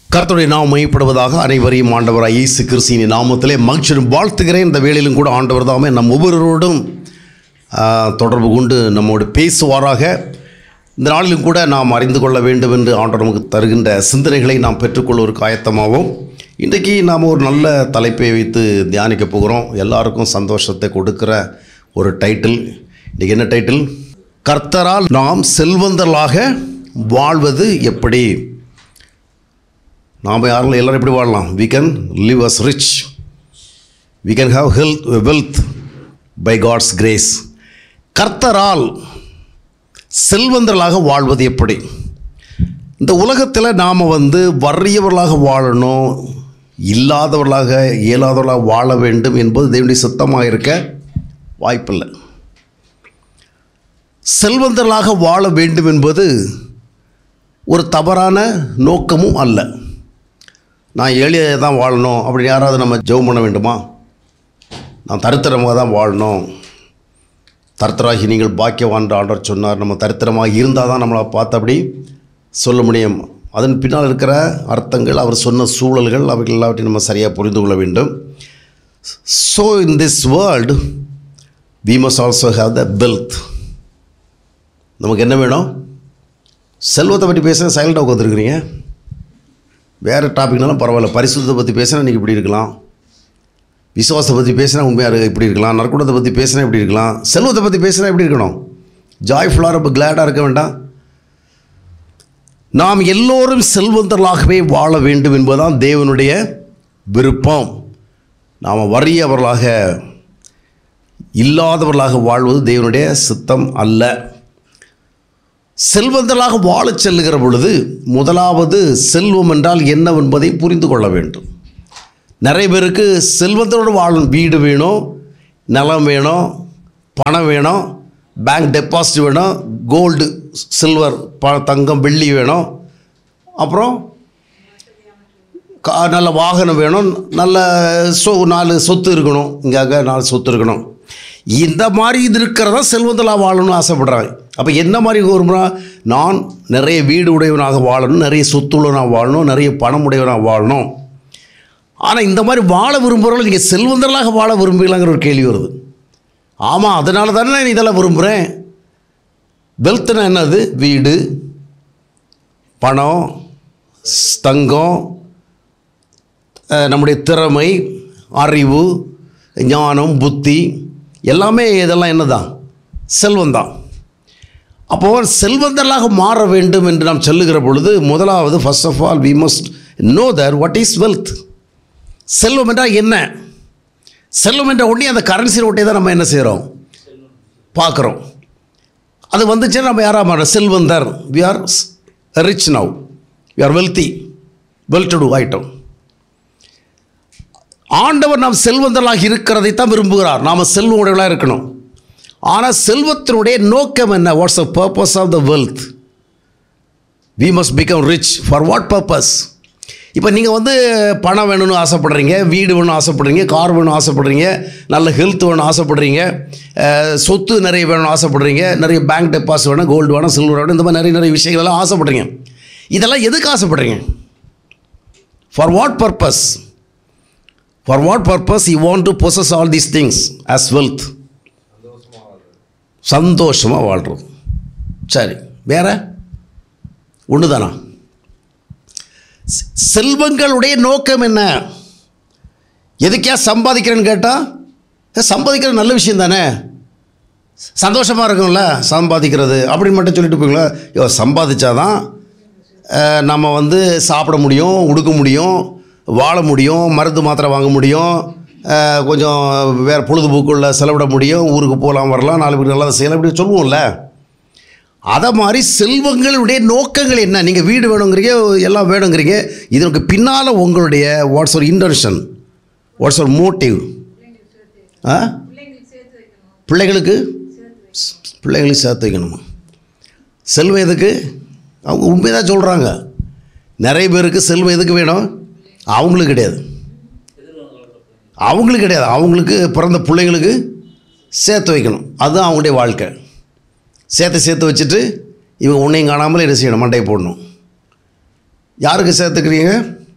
கர்த்தருடைய நாம் மையப்படுவதாக அனைவரையும் ஆண்டவராக இயேசு கிறிஸ்தியின் நாமத்திலே மகிழ்ச்சியும் வாழ்த்துகிறேன் இந்த வேளையிலும் கூட ஆண்டவர் தாமே நம் ஒவ்வொருவரோடும் ஆ, தொடர்பு கொண்டு நம்மோடு பேசுவாராக இந்த நாளிலும் கூட நாம் அறிந்து கொள்ள வேண்டும் என்று ஆண்டவர் நமக்கு தருகின்ற சிந்தனைகளை நாம் பெற்றுக்கொள்வதற்கு ஆயத்தமாவோம் இன்றைக்கு நாம் ஒரு நல்ல தலைப்பை வைத்து தியானிக்க போகிறோம் எல்லாருக்கும் சந்தோஷத்தை கொடுக்கிற ஒரு டைட்டில் இன்றைக்கி என்ன டைட்டில் கர்த்தரால் நாம் செல்வந்தர்களாக வாழ்வது எப்படி நாம் யாரும் எல்லாரும் எப்படி வாழலாம் we can live as rich we can have health wealth by god's grace கர்த்தரால் செல்வந்தர்களாக வாழ்வது எப்படி இந்த உலகத்தில் நாம் வந்து வறியவர்களாக வாழணும் இல்லாதவர்களாக இயலாதவர்களாக வாழ வேண்டும் என்பது தேவனுடைய சுத்தமாக இருக்க வாய்ப்பில்லை செல்வந்தர்களாக வாழ வேண்டும் என்பது ஒரு தவறான நோக்கமும் அல்ல நான் எளிய தான் வாழணும் அப்படின்னு யாராவது நம்ம ஜெபம் பண்ண வேண்டுமா நான் தரித்திரமாக தான் வாழணும் தரித்திராகி நீங்கள் பாக்கியவான் ஆண்டவர் சொன்னார் நம்ம தரித்திரமாக இருந்தால் தான் நம்மளை பார்த்து அப்படி சொல்ல முடியும் அதன் பின்னால் இருக்கிற அர்த்தங்கள் அவர் சொன்ன சூழல்கள் அவைகள் எல்லாவற்றையும் நம்ம சரியாக புரிந்து கொள்ள வேண்டும் so in this world we must also have the wealth நமக்கு என்ன வேணும் செல்வத்தை பற்றி பேச சைலண்டாக உட்காந்துருக்குறீங்க வேறு டாபிக்னாலும் பரவாயில்ல பரிசுத்தத்தை பற்றி பேசினா நீங்கள் இப்படி இருக்கலாம் விசுவாசத்தை பற்றி பேசினா உண்மையாக இப்படி இருக்கலாம் நற்குணத்தை பற்றி பேசினா இப்படி இருக்கலாம் செல்வத்தை பற்றி பேசினா எப்படி இருக்கணும் ஜாய்ஃபுல்லாக ரொம்ப கிளாடாக இருக்க வேண்டாம் நாம் எல்லோரும் செல்வந்தர்களாகவே வாழ வேண்டும் என்பதுதான் தேவனுடைய விருப்பம் நாம் வறியவர்களாக இல்லாதவர்களாக வாழ்வது தேவனுடைய சித்தம் அல்ல செல்வந்தர்களாக வாழச் செல்லுகிற பொழுது முதலாவது செல்வம் என்றால் என்னவென்பதை புரிந்து கொள்ள வேண்டும் நிறைய பேருக்கு செல்வத்தோடு வாழும் வீடு வேணும் நிலம் வேணும் பணம் வேணும் பேங்க் டெபாசிட் வேணும் கோல்டு சில்வர் ப தங்கம் வெள்ளி வேணும் அப்புறம் கா நல்ல வாகனம் வேணும் நல்ல சொ நாலு சொத்து இருக்கணும் இங்கே நாலு சொத்து இருக்கணும் இந்த மாதிரி இது இருக்கிறதா செல்வந்தலாக வாழணும்னு ஆசைப்படுறாங்க அப்போ என்ன மாதிரி வரும்னா நான் நிறைய வீடு உடையவனாக வாழணும் நிறைய சொத்துள்ளவனாக வாழணும் நிறைய பணம் உடையவனாக வாழணும் ஆனால் இந்த மாதிரி வாழ விரும்புகிறவங்க நீங்கள் செல்வந்தர்களாக வாழ விரும்புகிறாங்கிற ஒரு கேள்வி வருது ஆமாம் அதனால தானே நான் இதெல்லாம் விரும்புகிறேன் வெல்த்னா என்னது வீடு பணம் ஸ்- தங்கம் அஹ், நம்முடைய திறமை அறிவு ஞானம் புத்தி எல்லாமே இதெல்லாம் என்னதான் செல்வந்தான் அப்போது செல்வந்தர்களாக மாற வேண்டும் என்று நாம் சொல்லுகிற பொழுது முதலாவது first of all we must know the what is wealth செல்வம் என்றால் என்ன செல்வம் என்ற உடனே அந்த கரன்சி நோட்டை தான் நம்ம என்ன செய்கிறோம் பார்க்குறோம் அது வந்துச்சுன்னா நம்ம யாராக மாறோம் செல்வந்தர் we are rich now we are wealthy well to do item ஆண்டவர் நாம் செல்வந்தர்களாக இருக்கிறதை தான் விரும்புகிறார் நாம் செல்வம் உடையவர்களாக இருக்கணும் ஆனால் செல்வத்தினுடைய நோக்கம் என்ன what's the purpose of the wealth we must become rich for what purpose இப்போ நீங்கள் வந்து பணம் வேணும்னு ஆசைப்படுறீங்க வீடு வேணும் ஆசைப்படுறீங்க கார் வேணும் ஆசைப்படுறீங்க நல்ல ஹெல்த் வேணும் ஆசைப்படுறீங்க அஹ், சொத்து நிறைய வேணும்னு ஆசைப்படுறீங்க நிறைய பேங்க் டெபாசிட் வேணும் கோல்டு வேணும் சில்வர் வேணும் இந்த மாதிரி நிறைய நிறைய விஷயங்கள் எல்லாம் ஆசைப்படுறீங்க இதெல்லாம் எதுக்கு ஆசைப்படுறீங்க for what purpose for what purpose you want to possess all these things as wealth சந்தோஷமாக வாழ்கிறோம் சரி வேற ஒன்று தானா செல்வங்களுடைய நோக்கம் என்ன எதுக்கே சம்பாதிக்கிறேன்னு கேட்டால் சம்பாதிக்கிறது நல்ல விஷயம் தானே சந்தோஷமாக இருக்கும்ல சம்பாதிக்கிறது அப்படின்னு மட்டும் சொல்லிட்டு போய்ங்களா யோ சம்பாதிச்சாதான் அஹ், நம்ம வந்து சாப்பிட முடியும் உடுக்க முடியும் வாழ முடியும் மருந்து மாத்திரை வாங்க முடியும் அஹ், கொஞ்சம் வேறு பொழுதுபோக்குள்ள செலவிட முடியும் ஊருக்கு போகலாம் வரலாம் நாலு பேர் நல்லா செய்யலாம் இப்படி சொல்லுவோம்ல அதை மாதிரி செல்வங்களுடைய நோக்கங்கள் என்ன நீங்கள் வீடு வேணுங்கிறீங்க எல்லாம் வேணுங்கிறீங்க இதற்கு பின்னால் உங்களுடைய வாட்ஸ் ஒரு இன்டென்ஷன் வாட்ஸ் ஒரு மோட்டிவ் ஆ பிள்ளைகளுக்கு பிள்ளைகளுக்கு சேர்த்து வைக்கணுமா செல்வம் எதுக்கு அவங்க உண்மைதான் சொல்கிறாங்க நிறைய பேருக்கு செல்வம் எதுக்கு வேணும் அவங்களுக்கு கிடையாது அவங்களுக்கு கிடையாது அவங்களுக்கு பிறந்த பிள்ளைங்களுக்கு சேர்த்து வைக்கணும் அதுதான் அவங்களுடைய வாழ்க்கை சேர்த்து சேர்த்து வச்சுட்டு இவங்க உன்னையும் காணாமல் என்ன செய்யணும் மண்டையை போடணும் யாருக்கு சேர்த்துக்கிறீங்க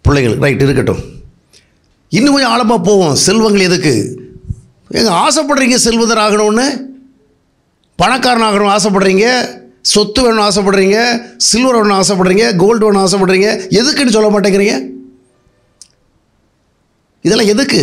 பிள்ளைங்களுக்கு ரைட் இருக்கட்டும் இன்னும் கொஞ்சம் ஆழமாக போவோம் செல்வங்கள் எதுக்கு ஏங்க ஆசைப்படுறீங்க செல்வந்தர் ஆகணும்னு பணக்காரன் ஆகணும் ஆசைப்படுறீங்க சொத்து வேணும் ஆசைப்படுறீங்க சில்வர் வேணும் ஆசைப்படுறீங்க கோல்டு வேணும் ஆசைப்படுறீங்க எதுக்குன்னு சொல்ல மாட்டேங்கிறீங்க இதெல்லாம் எதுக்கு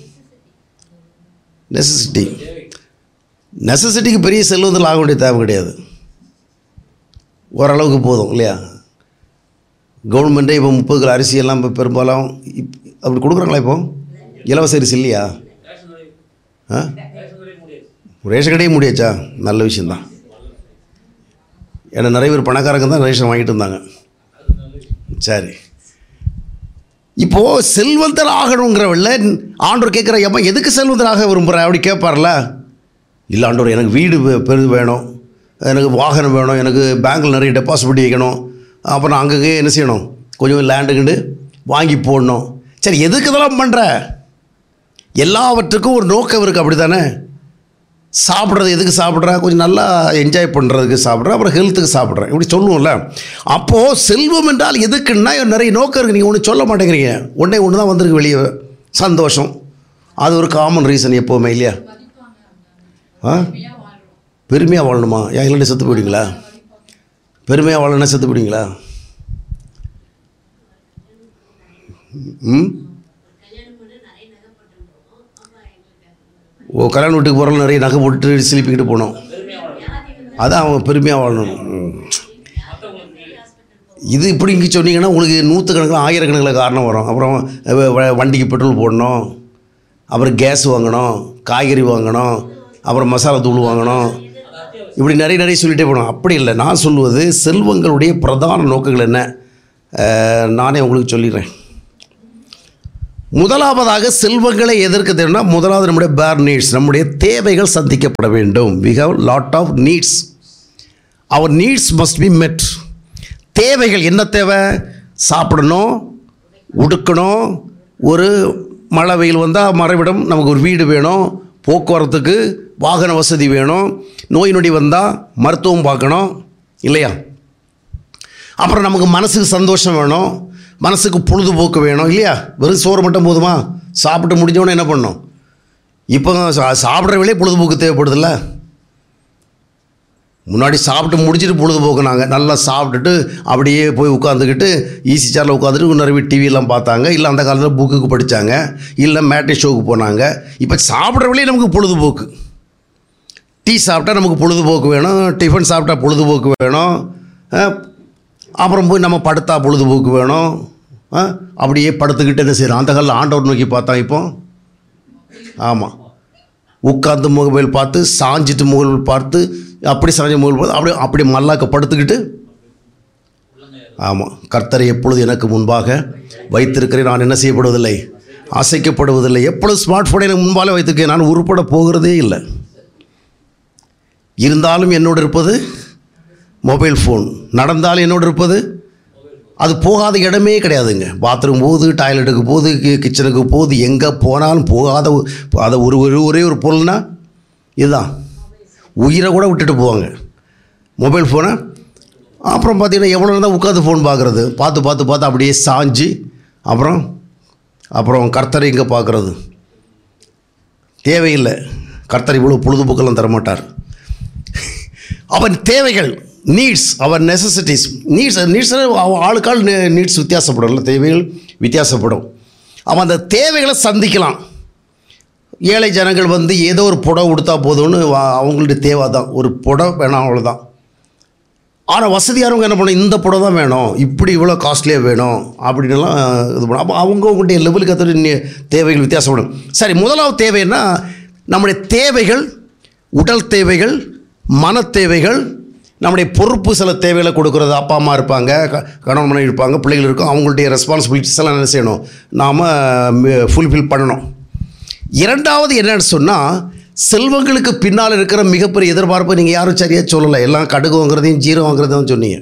நெசசிட்டி நெசசிட்டிக்கு பெரிய செல்வத்தில் ஆக வேண்டிய தேவை கிடையாது ஓரளவுக்கு போதும் இல்லையா கவர்மெண்ட்டே இப்போ முப்பது கிலோ அரிசி எல்லாம் இப்போ பெரும்பாலும் இப் அப்படி கொடுக்குறாங்களா இப்போ இலவச அரிசி இல்லையா ஆ ரேஷன் கடையே முடியாச்சா நல்ல விஷயந்தான் ஏன்னா நிறைய பேர் பணக்காரங்க தான் ரேஷன் வாங்கிட்டு இருந்தாங்க சரி இப்போது செல்வந்தர் ஆகணுங்கிறவள்ள ஆண்டவர் கேட்குற ஏப்பா எதுக்கு செல்வந்தராக விரும்புகிற அப்படி கேட்பார்ல இல்லை ஆண்டவர் எனக்கு வீடு வே- பெரிது வேணும் எனக்கு வாகனம் வேணும் எனக்கு பேங்க்கில் நிறைய டெபாசிட் பண்ணி வைக்கணும் அப்புறம் அங்கங்கே என்ன செய்யணும் கொஞ்சம் லேண்டுக்கிண்டு வாங்கி போடணும் சரி எதுக்கு இதெல்லாம் பண்ணுற எல்லாவற்றுக்கும் ஒரு நோக்கம் இருக்குது அப்படி தானே சாப்பிட்றது எதுக்கு சாப்பிட்ற கொஞ்சம் நல்லா என்ஜாய் பண்ணுறதுக்கு சாப்பிட்றேன் அப்புறம் ஹெல்த்துக்கு சாப்பிட்றேன் இப்படி சொல்லுவோம்ல அப்போது செல்வம் என்றால் எதுக்குன்னா நிறைய நோக்கம் இருக்குது நீங்கள் ஒன்று சொல்ல மாட்டேங்கிறீங்க ஒன்றே ஒன்று தான் வந்திருக்கு வெளியே சந்தோஷம் அது ஒரு காமன் ரீசன் எப்போவுமே இல்லையா ஆ பெருமையாக வாழணுமா ஏன் இல்லைன்னா செத்து போயிடுங்களா பெருமையாக வாழணும்னா செத்து போயிடுங்களா ம் ஓ கல்யாண வீட்டுக்கு போகிறவங்க நிறைய நகை போட்டு சிலிப்பிக்கிட்டு போனோம் அதான் அவங்க பெருமையாக வாழணும் ம். இது இப்படி இங்கே சொன்னீங்கன்னா உங்களுக்கு நூற்றுக்கணக்கில் ஆயிரக்கணக்கில் காரணம் வரும் அப்புறம் வ- வ- வண்டிக்கு பெட்ரோல் போடணும் அப்புறம் கேஸ் வாங்கணும் காய்கறி வாங்கணும் அப்புறம் மசாலா தூள் வாங்கணும் இப்படி நிறைய நிறைய சொல்லிட்டே போகணும் அப்படி இல்லை நான் சொல்லுவது செல்வங்களுடைய பிரதான நோக்கங்கள் என்ன அஹ், நானே உங்களுக்கு சொல்லிடுறேன் முதலாவதாக செல்வங்களை எதற்கு தேவைன்னா முதலாவது நம்முடைய பேர் நீட்ஸ் நம்முடைய தேவைகள் சந்திக்கப்பட வேண்டும் we have lot of needs our needs must be met தேவைகள் என்ன தேவை சாப்பிடணும் உடுக்கணும் ஒரு மழை வெயில் வந்தால் மறைவிடம் நமக்கு ஒரு வீடு வேணும் போக்குவரத்துக்கு வாகன வசதி வேணும் நோய் நொடி வந்தால் மருத்துவம் பார்க்கணும் இல்லையா அப்புறம் நமக்கு மனசுக்கு சந்தோஷம் வேணும் மனசுக்கு பொழுதுபோக்கு வேணும் இல்லையா வெறும் சோறு மட்டும் போதுமா சாப்பிட்டு முடிஞ்சவொடனே என்ன பண்ணணும் இப்போ சா- சாப்பிட்ற வேலையே பொழுதுபோக்கு தேவைப்படுதில்ல முன்னாடி சாப்பிட்டு முடிச்சுட்டு பொழுதுபோக்குனாங்க நல்லா சாப்பிட்டுட்டு அப்படியே போய் உட்காந்துக்கிட்டு ஈசி சேரில் உட்காந்துட்டு நிறைய டிவியெல்லாம் பார்த்தாங்க இல்லை அந்த காலத்தில் புக்குக்கு படித்தாங்க இல்லை மேட்டை ஷோவுக்கு போனாங்க இப்போ சாப்பிட்ற வேலையே நமக்கு பொழுதுபோக்கு டீ சாப்பிட்டா நமக்கு பொழுதுபோக்கு வேணும் டிஃபன் சாப்பிட்டா பொழுதுபோக்கு வேணும் அஹ், அப்புறம் போய் நம்ம படுத்தா பொழுதுபோக்கு வேணும் அஹ், அப்படியே படுத்துக்கிட்டு என்ன செய்கிறோம் அந்த காலில் ஆண்டவர் நோக்கி பார்த்தா இப்போ ஆமாம் உட்காந்து மொபைல் பார்த்து சாஞ்சிட்டு மொபைல் பார்த்து அப்படி சாஞ்ச மொபைல் பார்த்து அப்படி அப்படி மல்லாக்க படுத்துக்கிட்டு ஆமாம் கர்த்தரை எப்பொழுது எனக்கு முன்பாக வைத்திருக்கிறேன் நான் என்ன செய்யப்படுவதில்லை அசைக்கப்படுவதில்லை எப்பொழுது ஸ்மார்ட் ஃபோனை எனக்கு முன்பாலே வைத்திருக்கேன் நான் உருப்பட போகிறதே இல்லை இருந்தாலும் என்னோடு இருப்பது மொபைல் ஃபோன் நடந்தாலும் என்னோடு இருப்பது அது போகாத இடமே கிடையாதுங்க பாத்ரூம் போகுது டாய்லெட்டுக்கு போகுது கி- கிச்சனுக்கு போகுது எங்கே போனாலும் போகாத ஒ- அதை ஒரு ஒரு ஒரே ஒரு பொருள்னா இதுதான் உயிரை கூட விட்டுட்டு போவாங்க மொபைல் ஃபோனை அப்புறம் பார்த்தீங்கன்னா எவ்வளோ தான் உட்காந்து ஃபோன் பார்க்குறது பார்த்து பார்த்து பார்த்து அப்படியே சாஞ்சு அப்புறம் அப்புறம் கர்த்தரை இங்கே பார்க்குறது தேவையில்லை கர்த்தர் இவ்வளோ பொழுதுபோக்கெல்லாம் தரமாட்டார் அவன் தேவைகள் needs our necessities needs needs ஆளுக்காள் நீட்ஸ் வித்தியாசப்படும்ல தேவைகள் வித்தியாசப்படும் அவன் அந்த தேவைகளை சந்திக்கலாம் ஏழை ஜனங்கள் வந்து ஏதோ ஒரு புடவை கொடுத்தா போதும்னு வா- அவங்களுடைய தேவை தான் ஒரு புடவை வேணாம் அவ்வளோதான் ஆனால் வசதியானவங்க என்ன பண்ணணும் இந்த புடவை தான் வேணும் இப்படி இவ்வளோ காஸ்ட்லியாக வேணும் அப்படின்னுலாம் இது பண்ணும் அப்போ அவங்கவுங்களுடைய லெவலுக்கு ஏற்ற தேவைகள் வித்தியாசப்படும் சரி முதலாவது தேவைன்னா நம்முடைய தேவைகள் உடல் தேவைகள் மன தேவைகள் நம்முடைய பொறுப்பு சில தேவைகளை கொடுக்குறது அப்பா அம்மா இருப்பாங்க க- கணவன் மனைவி இருப்பாங்க பிள்ளைகள் இருக்கும் அவங்களுடைய ரெஸ்பான்சிபிலிட்டிஸ் எல்லாம் என்ன செய்யணும் நாம் ஃபுல்ஃபில் பண்ணணும் இரண்டாவது என்னன்னு சொன்னால் செல்வங்களுக்கு பின்னால் இருக்கிற மிகப்பெரிய எதிர்பார்ப்பு நீங்கள் யாரும் சரியாக சொல்லலை எல்லாம் கடுகு வாங்குறதையும் ஜீரோ வாங்குறதையும் சொன்னீங்க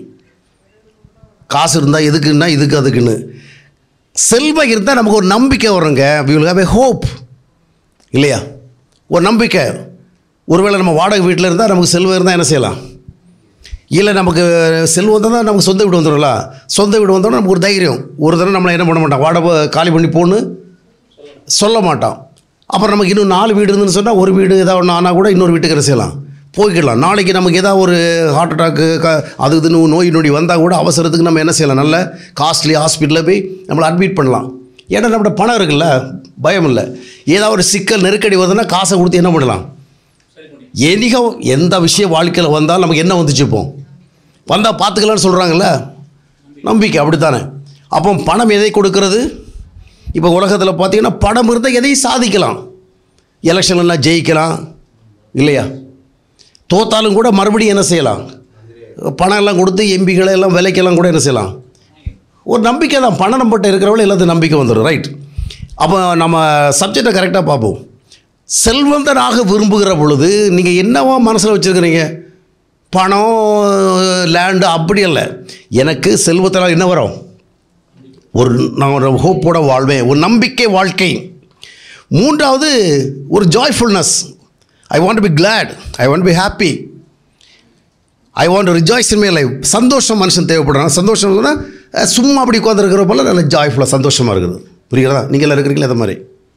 காசு இருந்தால் எதுக்குன்னா இதுக்கு அதுக்குன்னு செல்வம் இருந்தால் நமக்கு ஒரு நம்பிக்கை வருங்க we will have a hope இல்லையா ஒரு நம்பிக்கை ஒருவேளை நம்ம வாடகை வீட்டில் இருந்தால் நமக்கு செல்வம் இருந்தால் என்ன செய்யலாம் இல்லை நமக்கு செல்வம் தான் நமக்கு சொந்த வீடு வந்துடும்ல சொந்த வீடு வந்தோடனே நமக்கு ஒரு தைரியம் ஒரு தடவை நம்மளை என்ன பண்ண மாட்டான் வாடகை காலி பண்ணி போன்னு சொல்ல மாட்டான் அப்புறம் நமக்கு இன்னும் நாலு வீடு இருந்துன்னு சொன்னால் ஒரு வீடு ஏதாவது ஒன்று ஆனால் கூட இன்னொரு வீட்டுக்கு என்ன செய்யலாம் போய்க்கிடலாம் நாளைக்கு நமக்கு ஏதாவது ஒரு ஹார்ட் அட்டாக்கு க அது இதுன்னு நோய் நொடி வந்தால் கூட அவசரத்துக்கு நம்ம என்ன செய்யலாம் நல்ல காஸ்ட்லி ஹாஸ்பிட்டலில் போய் நம்மளை அட்மிட் பண்ணலாம் ஏன்னா நம்மகிட்ட பணம் இருக்குல்ல பயம் இல்லை ஏதாவது ஒரு சிக்கல் நெருக்கடி வருதுன்னா காசை கொடுத்து என்ன பண்ணலாம் எனிக எந்த விஷயம் வாழ்க்கையில் வந்தாலும் நமக்கு என்ன வந்துச்சு இப்போ வந்தால் பார்த்துக்கலாம்னு சொல்கிறாங்கல்ல நம்பிக்கை அப்படித்தானே அப்போ பணம் எதை கொடுக்கிறது இப்போ உலகத்தில் பார்த்தீங்கன்னா பணம் இருந்தால் எதையும் சாதிக்கலாம் எலெக்ஷன்லாம் ஜெயிக்கலாம் இல்லையா தோத்தாலும் கூட மறுபடியும் என்ன செய்யலாம் பணம் எல்லாம் கொடுத்து எம்பிகளை எல்லாம் விலைக்கெல்லாம் கூட என்ன செய்யலாம் ஒரு நம்பிக்கை தான் பணம் நம்மகிட்ட இருக்கிறவள எல்லாத்துக்கும் நம்பிக்கை வந்துடும் ரைட் அப்போ நம்ம சப்ஜெக்டை கரெக்டாக பார்ப்போம் செல்வந்தனாக விரும்புகிற பொழுது நீங்கள் என்னவா மனசில் வச்சுருக்கிறீங்க பணம் லேண்டு அப்படி இல்லை எனக்கு செல்வத்தில் என்ன வரும் ஒரு நான் ஒரு ஹோப்போட வாழ்வேன் ஒரு நம்பிக்கை வாழ்க்கை மூன்றாவது ஒரு joyfulness I want be glad I want be happy I want rejoice in my life சந்தோஷம் மனுஷன் தேவைப்படுறான் சந்தோஷம் சொன்னால் சும்மா அப்படி உட்காந்துருக்கிற போல நல்ல ஜாய்ஃபுல்லாக சந்தோஷமாக இருக்குது புரிகிறதா நீங்கள் எல்லாம் இருக்கிறீங்களா அது மாதிரி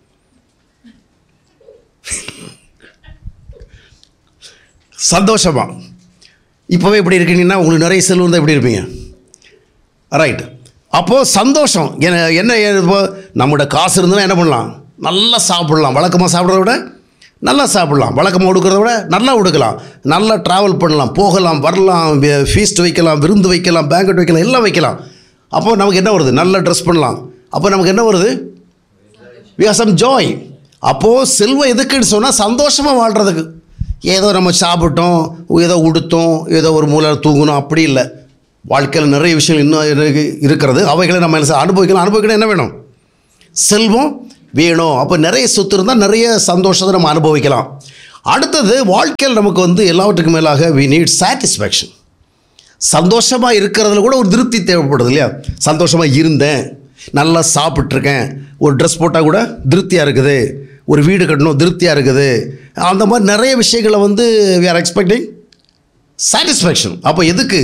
சந்தோஷமா இப்போவே இப்படி இருக்கீங்கன்னா உங்களுக்கு நிறைய செல்வம் இருந்தால் எப்படி இருப்பீங்க ரைட் அப்போது சந்தோஷம் என்ன என்ன இப்போ நம்மளோட காசு இருந்ததுன்னா என்ன பண்ணலாம் நல்லா சாப்பிடலாம் வழக்கமாக சாப்பிட்றத விட நல்லா சாப்பிடலாம் வழக்கமாக உடுக்கிறத விட நல்லா உடுக்கலாம் நல்லா ட்ராவல் பண்ணலாம் போகலாம் வரலாம் ஃபீஸ்ட் வைக்கலாம் விருந்து வைக்கலாம் பேங்கட் வைக்கலாம் எல்லாம் வைக்கலாம் அப்போது நமக்கு என்ன வருது நல்லா ட்ரெஸ் பண்ணலாம் அப்போ நமக்கு என்ன வருது வி ஆர் சம் ஜாய் அப்போது செல்வம் எதுக்குன்னு சொன்னால் சந்தோஷமாக வாழ்கிறதுக்கு ஏதோ நம்ம சாப்பிட்டோம் ஏதோ உடுத்தோம் ஏதோ ஒரு மூலை தூங்கணும் அப்படி இல்லை வாழ்க்கையில் நிறைய விஷயங்கள் இன்னும் இருக்கு- இருக்கிறது அவைகளை நம்ம என்ன செய்ய- அனுபவிக்கலாம் அனுபவிக்கணும் என்ன வேணும் செல்வம் வேணும் அப்போ நிறைய சொத்து இருந்தால் நிறைய சந்தோஷத்தை நம்ம அனுபவிக்கலாம் அடுத்தது வாழ்க்கையில் நமக்கு வந்து எல்லாவற்றுக்கும் மேலாக வி நீட் சாட்டிஸ்ஃபேக்ஷன் சந்தோஷமாக இருக்கிறதுல கூட ஒரு திருப்தி தேவைப்படுது இல்லையா சந்தோஷமாக இருந்தேன் நல்லா சாப்பிட்ருக்கேன் ஒரு ட்ரெஸ் போட்டால் கூட திருப்தியாக இருக்குது ஒரு வீடு கட்டணும் திருப்தியாக இருக்குது அந்த மாதிரி நிறைய விஷயங்களை வந்து வி ஆர் எக்ஸ்பெக்டிங் சாட்டிஸ்ஃபேக்ஷன் அப்போ எதுக்கு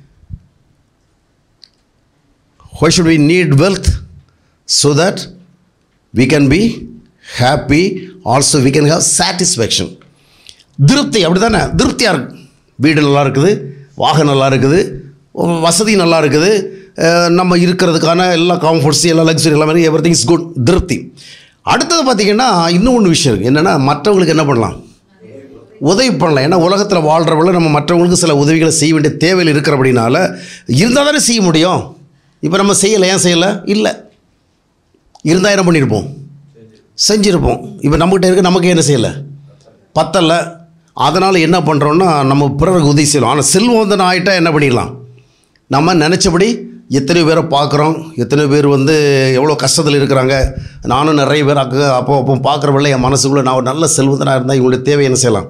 why should we need wealth so that we can be happy also we can have satisfaction திருப்தி அப்படி தானே திருப்தியாக இருக்கு வீடு நல்லா இருக்குது வாகனம் நல்லா இருக்குது வசதி நல்லா இருக்குது அஹ் நம்ம இருக்கிறதுக்கான எல்லா காம்ஃபர்ட்ஸ் எல்லா லக்ஸரி எல்லா மாதிரி எவ்ரி திங் இஸ் குட் திருப்தி அடுத்தது பார்த்திங்கன்னா இன்னும் ஒன்று விஷயம் இருக்குது என்னென்னா மற்றவங்களுக்கு என்ன பண்ணலாம் உதவி பண்ணலாம் ஏன்னா உலகத்தில் வாழ்கிறவங்கள நம்ம மற்றவங்களுக்கு சில உதவிகளை செய்ய வேண்டிய தேவையில் இருக்கிற அப்படின்னால இருந்தால் தானே செய்ய முடியும் இப்போ நம்ம செய்யலை ஏன் செய்யலை இல்லை இருந்தால் என்ன பண்ணியிருப்போம் செஞ்சுருப்போம் இப்போ நம்மகிட்ட இருக்க நமக்கு என்ன செய்யலை பத்தலை அதனால் என்ன பண்ணுறோன்னா நம்ம பிறருக்கு உதவி செய்யலாம் ஆனால் செல்வம் வந்து நான் ஆகிட்டா என்ன பண்ணிடலாம் நம்ம நினச்சபடி எத்தனை பேரை பார்க்குறோம் எத்தனை பேர் வந்து எவ்வளோ கஷ்டத்தில் இருக்கிறாங்க நானும் நிறைய பேர் அக்க அப்போ அப்போ பார்க்குறவங்கள என் மனசுக்குள்ளே நான் ஒரு நல்ல செல்வந்தனாக இருந்தால் இவங்களுடைய தேவை என்ன செய்யலாம்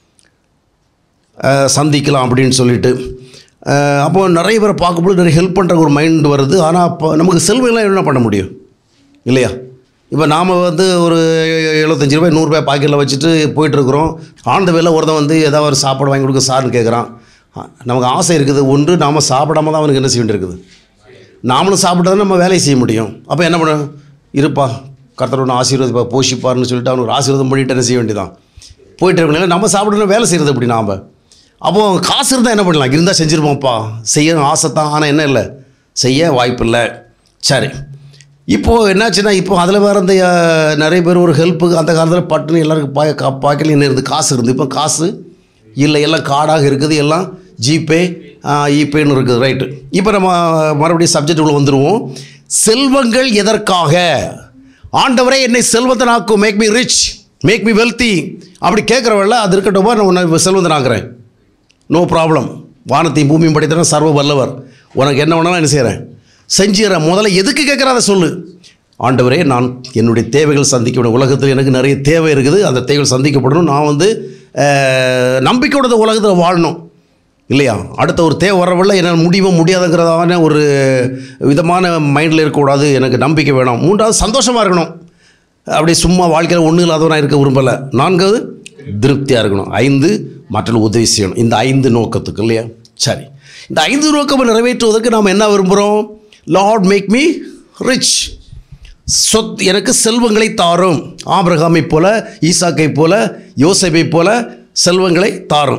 அஹ், சந்திக்கலாம் அப்படின்னு சொல்லிட்டு அஹ், அப்போ நிறைய பேரை பார்க்கும்போது நிறைய ஹெல்ப் பண்ணுற ஒரு மைண்ட் வருது ஆனால் அப்போ நமக்கு செல்வம் எல்லாம் என்ன பண்ண முடியும் இல்லையா இப்போ நாம் வந்து ஒரு எழுபத்தஞ்சி ரூபாய் நூறுரூபாய் பாக்கெட்டில் வச்சுட்டு போயிட்டுருக்குறோம் ஆனந்த வேலை ஒருத்தன் வந்து ஏதாவது ஒரு சாப்பாடு வாங்கி கொடுக்க சார்னு கேட்குறான் நமக்கு ஆசை இருக்குது ஒன்று நாம் சாப்பிடாம தான் அவனுக்கு என்ன செய்ய வேண்டியிருக்குது நாமளும் சாப்பிட்டா தான் நம்ம வேலையை செய்ய முடியும் அப்போ என்ன பண்ண இருப்பா கர்த்தர் ஒன்று ஆசீர்வதிப்பா போஷிப்பார்னு சொல்லிட்டு அவனுக்கு ஒரு ஆசீர்வாதம் பண்ணிட்டு என்ன செய்ய வேண்டியதான் போயிட்டு இருக்கணும் நம்ம சாப்பிடணும் வேலை செய்கிறது அப்படி நாம் அப்போது காசு இருந்தால் என்ன பண்ணலாம் இருந்தால் செஞ்சுருப்போம்ப்பா செய்ய ஆசை தான் ஆனால் என்ன இல்லை செய்ய வாய்ப்பு இல்லை சரி இப்போது என்னாச்சுன்னா இப்போ அதில் வேறு இந்த அஹ், நிறைய பேர் ஒரு ஹெல்ப்புக்கு அந்த காலத்தில் பட்டுன்னு எல்லாருக்கும் பா கா பாக்கெட்டில் என்ன இருந்து காசு இருந்து இப்போ காசு இல்லை எல்லாம் கார்டாக இருக்குது எல்லாம் ஜிபே இபேன்னு இருக்குது ரைட்டு இப்போ நம்ம மறுபடியும் சப்ஜெக்ட் உள்ள வந்துடுவோம் செல்வங்கள் எதற்காக ஆண்டவரே என்னை செல்வந்தனாக்கும் make me rich make me wealthy அப்படி கேட்குறவள்ள அது இருக்கட்டும் நான் உன்னை செல்வந்தனாக்குறேன் நோ ப்ராப்ளம் வானத்தையும் பூமியும் படைத்தன சர்வ வல்லவர் உனக்கு என்ன வேணாலும் என்ன செய்கிறேன் செஞ்சுறேன் முதல்ல எதுக்கு கேட்குற அதை சொல்லு ஆண்டவரே நான் என்னுடைய தேவைகள் சந்திக்க விட உலகத்தில் எனக்கு நிறைய தேவை இருக்குது அந்த தேவைகள் சந்திக்கப்படணும் நான் வந்து அஹ், நம்பிக்கையோட உலகத்தில் வாழணும் இல்லையா அடுத்த ஒரு தேவை வரவில்லை என்னால் முடியுமோ முடியாதுங்கிறதான ஒரு விதமான மைண்டில் இருக்கக்கூடாது எனக்கு நம்பிக்கை வேணும் மூன்றாவது சந்தோஷமாக இருக்கணும் அப்படியே சும்மா வாழ்க்கையில் ஒன்றும் இல்லாதவனாக இருக்க விரும்பலை நான்காவது திருப்தியாக இருக்கணும் ஐந்து மற்றவர்கள் உதவி செய்யணும் இந்த ஐந்து நோக்கத்துக்கு இல்லையா சரி இந்த ஐந்து நோக்கம் நிறைவேற்றுவதற்கு நாம் என்ன விரும்புகிறோம் லார்ட் மேக் மீ ரிச் சொத் எனக்கு செல்வங்களை தாரும் ஆபிரகாமை போல ஈசாக்கை போல யோசேப்பை போல செல்வங்களை தாரும்